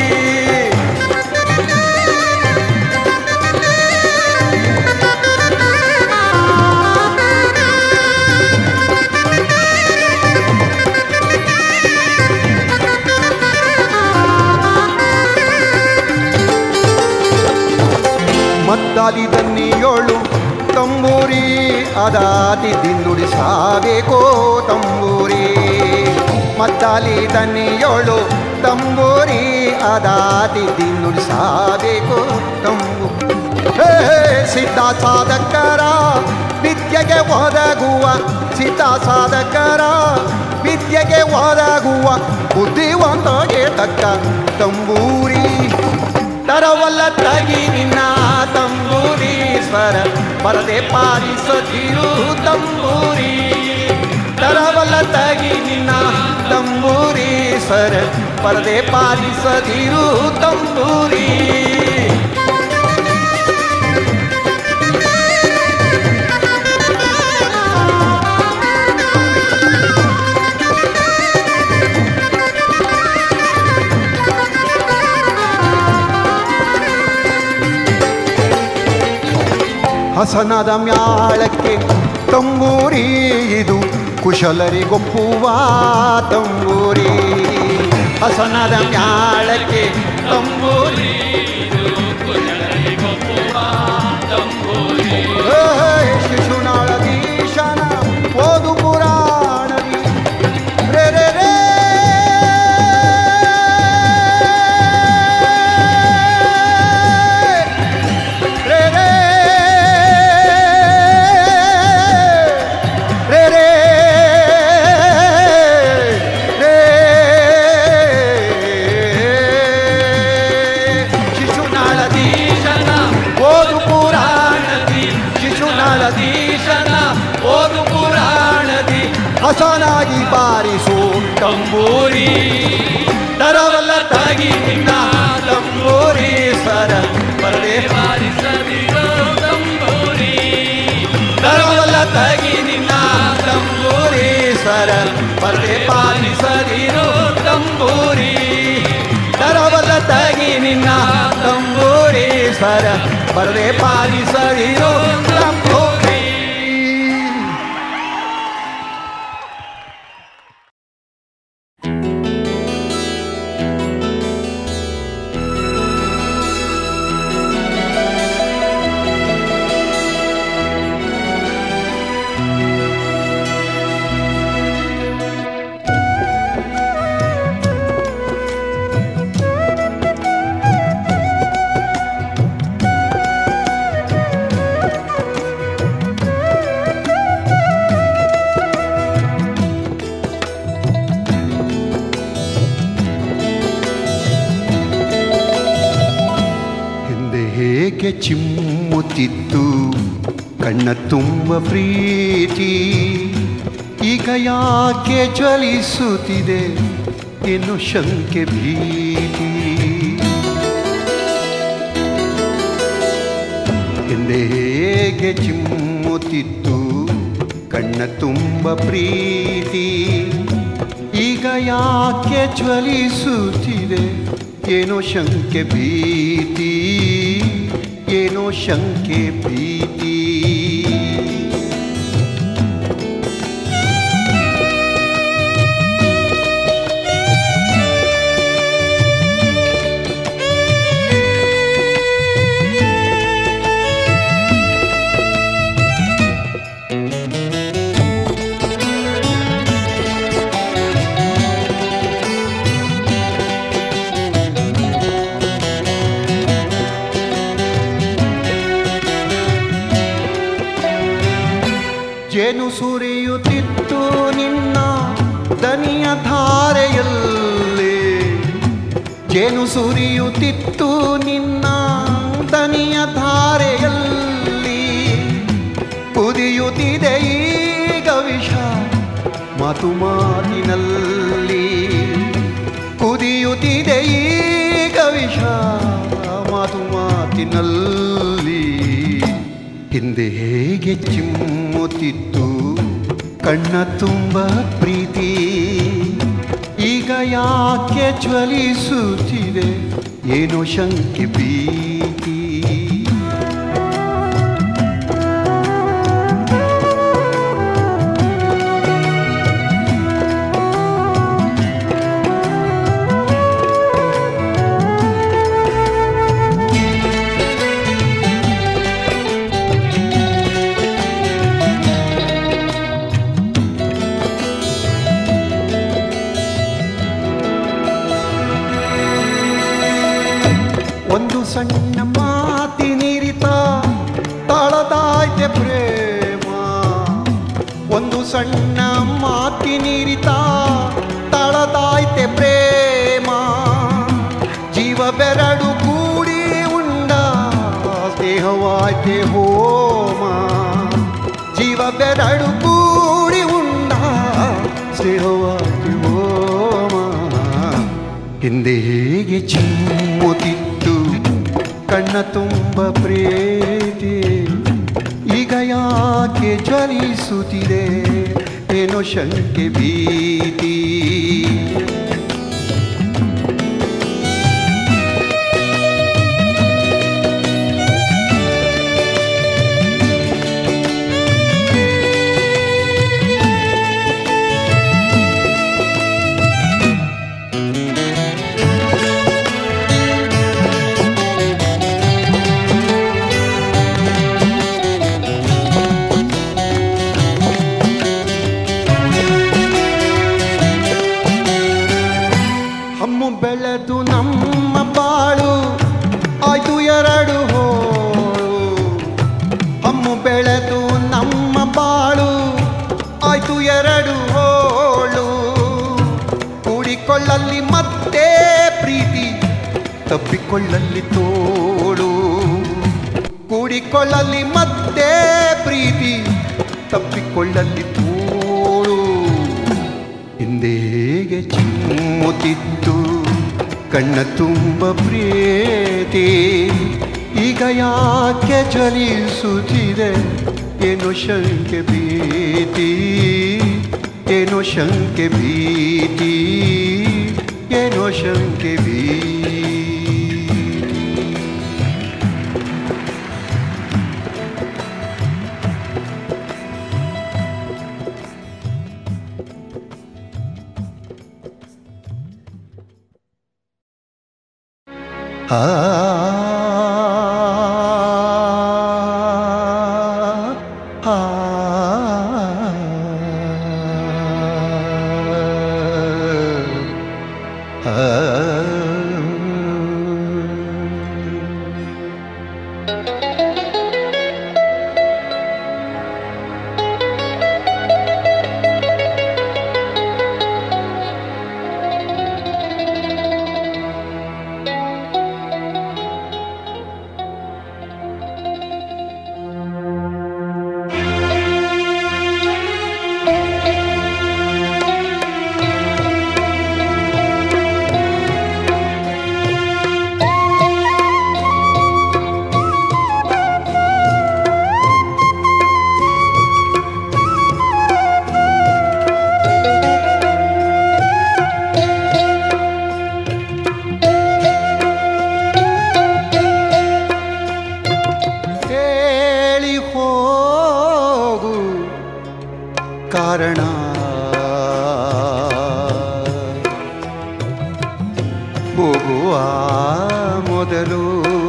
ಮದ್ದಾದಿ ದನ್ನಿಯೋಳು ತಂಬೂರಿ ಅದಾದಿ ದಿನ್ನುಡಿ ಸಾಬೇಕೋ ತಂಬೂರಿ ಮದ್ದಾಲಿ ದನ್ನಿಯೋಳು ತಂಬೂರಿ ಅದಾದಿ ದಿನ್ನುಡಿ ಸಾಬೇಕೋ ತಂಬು ಹೇ ಸಿದ್ಧ ಸಾಧಕರ ವಿದ್ಯೆಗೆ ಒದಗುವ ಸಿದ್ಧ ಸಾಧಕರ ವಿದ್ಯೆಗೆ ಒದಗುವ ಬುದ್ಧಿವಂತಗೆ ತಕ್ಕ ತಂಬೂರಿ ತರವಲ್ಲ ತಗಿ ನಿನ್ನ ತಂಬೂರಿ ಸ್ವರ ಪರದೆ ಪಾಲಿಸದಿರು ತಂಬೂರಿ ತರವಲ್ಲ ತಗಿ ನಿನ್ನ ತಂಬೂರಿ ಸ್ವರ ಪರದೆ ಪಾಲಿಸದಿರು ತಂಬೂರಿ ಹಸನದ ಮ್ಯಾಳಕ್ಕೆ ತಂಬೂರಿ ಇದು ಕುಶಲರಿಗೊಪ್ಪುವ ತಂಬೂರಿ ಹಸನದ ಮ್ಯಾಳಕ್ಕೆ ತಂಬೂರಿ ಹೇ, ಶಿಶುನಾಳದೀಶನ ಓದು ಪುರಾಣದಿ ರೇ ರೇ ರೇ ರೇ ರೇ ರೇ ರೇ ರೇ ಶಿಶುನಾಳದೀಶನ ಓದು ಪುರಾಣದಿ ಶಿಶುನಾಳದೀಶನ ಓದು ಪುರಾಣದಿ ಹಸನಾಗಿ ಬಾರಿಸು ತಂಬೂರಿ ತರವಲ್ಲ ತಾಗಿ ನಿನ್ನ ತಂಬೂರಿ ಸರ ಬರದೆ
ಬಾರಿಸದಿರೋ ತಂಬೂರಿ
ತರವಲ್ಲ ತಾಗಿ ನಿನ್ನ ತಂಬೂರಿ ಸರ ಬರದೆ ಪಾಲಿಸದಿರು ತಂಬೂರಿ ತರವಲ್ಲ ತಾಗಿ ನಿನ್ನ ತಂಬೂರಿ ಸರ ಬರದೆ ಪಾಲಿಸದಿರು ತಂಬೂರಿ ಹಿಂದೆ ಹೇಗೆ ಚಿಮ್ಮುತ್ತಿತ್ತು ಕಣ್ಣ ತುಂಬ ಪ್ರೀತಿ ಈಗ ಯಾಕೆ ಜ್ವಲಿಸುತ್ತಿದೆ ಏನು ಶಂಕೆ ಭೀತಿ ಹಿಂದೆ ಹೇಗೆ ಚಿಮ್ಮುತ್ತಿತ್ತು ಕಣ್ಣ ತುಂಬ ಪ್ರೀತಿ ಈಗ ಯಾಕೆ ಜ್ವಲಿಸುತ್ತಿದೆ ಏನೋ ಶಂಕೆ ಭೀತಿ ಏನೋ ಶಂಕೆ ಭೀತಿ ಜೇನು ಸುರಿಯುತ್ತಿತ್ತು ನಿನ್ನ ದನಿಯ ಧಾರೆಯಲ್ಲಿ ಜೇನು ಸುರಿಯುತ್ತಿತ್ತು ನಿನ್ನ ದನಿಯ ಧಾರೆಯಲ್ಲಿ ಕುದಿಯುತ್ತಿದೆ ಈಗ ವಿಷ ಮಾತು ಮಾತಿನಲ್ಲಿ ಕುದಿಯುತ್ತಿದೆ ಈಗ ವಿಷ ಮಾತು ಮಾತಿನಲ್ಲಿ ಹಿಂದೆ ಹೇಗೆ ಚಿಮ್ಮುತ್ತಿತ್ತು ಕಣ್ಣ ತುಂಬ ಪ್ರೀತಿ ಈಗ ಯಾಕೆ ಜ್ವಲಿಸುತ್ತಿದೆ ಏನೋ ಶಂಕೆ ಭೀತಿ ಒಂದು ಸಣ್ಣ ಮಾತಿನಿರಿತ ತಾಳದಾಯ್ತೆ ಪ್ರೇಮ ಒಂದು ಸಣ್ಣ ಮಾತಿನಿರಿತ ತಾಳದಾಯ್ತೆ ಪ್ರೇಮ ಜೀವ ಬೆರಡು ಕೂಡಿ ಉಂಡ ಸ್ನೇಹವಾಯ್ತೆ ಹೋಮ ಜೀವ ಬೆರಡು ಕೂಡಿ ಉಂಡ ಸ್ನೇಹವಾಯ್ತೆ ಹೋಮ ಹಿಂದೆ ಹೇಗೆ ಚಿಮ್ಮುತ್ತಿತ್ತು ಕಣ್ಣ ತುಂಬ ಪ್ರೀತಿ ಈಗ ಯಾಕೆ ಜ್ವಲಿಸುತ್ತಿದೆ ಏನೋ ಶಂಕೆ ಭೀತಿ ಹಮ್ಮು ಬೆಳೆದು ನಮ್ಮ ಬಾಳು ಆಯ್ತು ಎರಡು ಹೋಳು ಹಮ್ಮು ಬೆಳೆದು ನಮ್ಮ ಬಾಳು ಆಯ್ತು ಎರಡು ಹೋಳು ಕೂಡಿಕೊಳ್ಳಲ್ಲಿ ಮತ್ತೆ ಪ್ರೀತಿ ತಪ್ಪಿಕೊಳ್ಳಲ್ಲಿ ತೋಳು ಕೂಡಿಕೊಳ್ಳಲ್ಲಿ ಮತ್ತೆ ಪ್ರೀತಿ ತಪ್ಪಿಕೊಳ್ಳಲ್ಲಿ ತೋಳು ಹಿಂದೆ ಹೇಗೆ ಚಿಮ್ಮುತ್ತಿತ್ತು ಕಣ್ಣ ತುಂಬ ಪ್ರೀತಿ ಈಗ ಯಾಕೆ ಜ್ವಲಿಸುತ್ತಿದೆ ಏನೋ ಶಂಕೆ ಭೀತಿ ಏನೋ ಶಂಕೆ ಭೀತಿ ಏನೋ ಶಂಕೆ ಭೀತಿ ಆ ಆ ಹೇಳಿ ಹೋಗು ಕಾರಣ ಹೋಗುವ ಮೊದಲು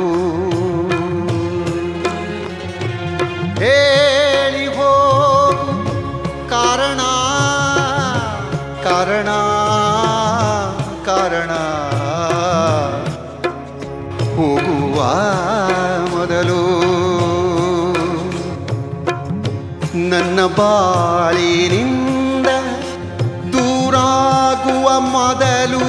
ಹೇಳಿ ಹೋಗು ಕಾರಣ ಕಾರಣ ಕಾರಣ ಹೋಗುವ ಮೊದಲು ನನ್ನ ಬಾಳಿನಿಂದ ದೂರಾಗುವ ಮೊದಲು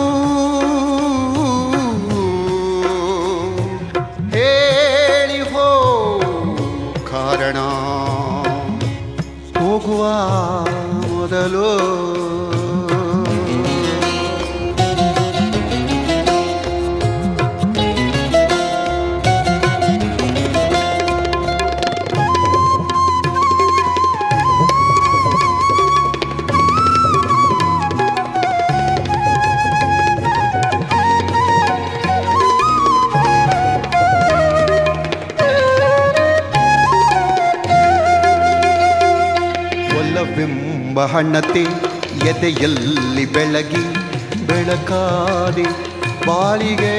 ಹೇಳಿ ಹೋ ಕಾರಣ ಹೋಗುವ ಮೊದಲು ಹಣತೆ ಎದೆಯಲ್ಲಿ ಬೆಳಗಿ ಬೆಳಕಾದೆ ಬಾಳಿಗೆ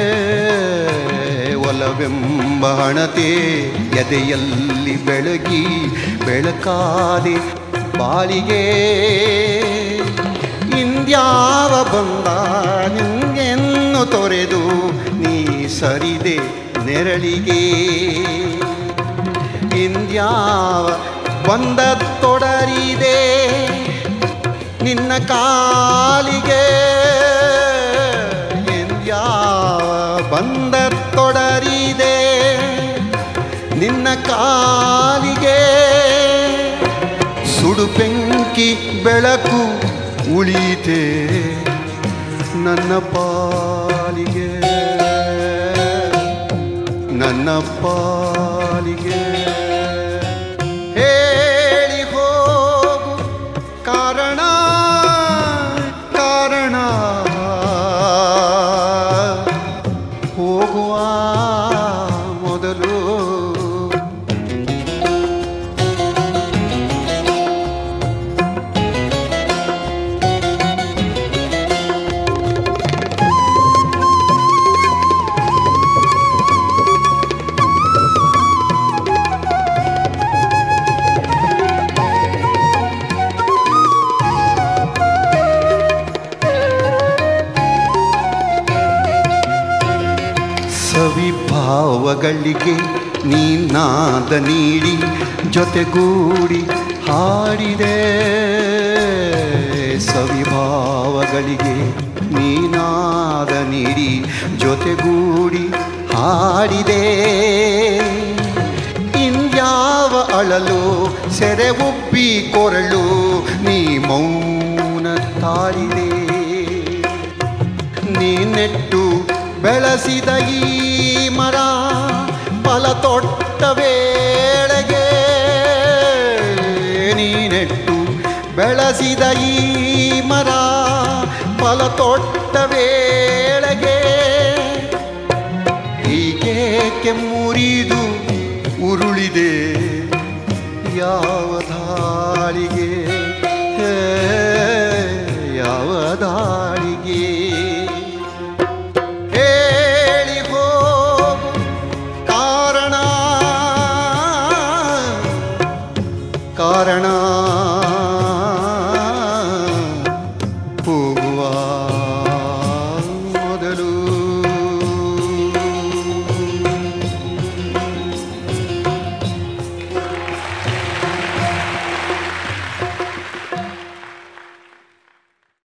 ಒಲವೆಂಬ ಹಣತೆ ಎದೆಯಲ್ಲಿ ಬೆಳಗಿ ಬೆಳಕಾದೆ ಬಾಳಿಗೆ ಇಂದ್ಯಾವ ಬಂದ ನಿಂಗೆನ್ನು ತೊರೆದು ನೀ ಸರಿದೆ ನೆರಳಿಗೆ ಇಂದ್ಯಾವ ಬಂದ ತೊಡರಿದೆ ನಿನ್ನ ಕಾಲಿಗೆ ಇಂದ್ಯಾವ ಬಂದ ತೊಡರಿದೆ ನಿನ್ನ ಕಾಲಿಗೆ ಸುಡು ಬೆಂಕಿ ಬೆಳಕು ಉಳಿತೆ ನನ್ನ ಪಾಲಿಗೆ ನನ್ನ ಪಾಲಿಗೆ ಹೇಳಿ ಹೋಗು ಕಾರಣ ಕಾರಣ ಹೋಗುವ ಮೊದಲು ಸವಿಭಾವಗಳಿಗೆ ನೀನಾದ ನೀಡಿ ಜೊತೆಗೂಡಿ ಹಾಡಿದೆ ಸವಿಭಾವಗಳಿಗೆ ನೀನಾದ ನೀಡಿ ಜೊತೆಗೂಡಿ ಹಾಡಿದೆ ಇನ್ಯಾವ ಅಳಲು ಸೆರೆ ಉಬ್ಬಿ ಕೊರಳು ನೀ ಮೌನ ತಾಳಿದೆ ನೀ ನೆಟ್ಟು ಬೆಳೆಸಿದ ಈ ಮರ ಫಲ ತೊಟ್ಟ ವೇಳೆಗೆ ನೀ ನೆಟ್ಟು ಬೆಳೆಸಿದ ಈ ಮರ ಫಲ ತೊಟ್ಟ ವೇಳೆಗೆ ಹೀಗೇಕೆ ಮುರಿದು ಉರುಳಿದೆ ಯಾವ ದಾಳಿಗೆ ಹೇ, ಯಾವ ದಾಳಿಗೆ ಹೇಳಿ ಹೋಗು ಕಾರಣ ಕಾರಣ ಹೋಗುವ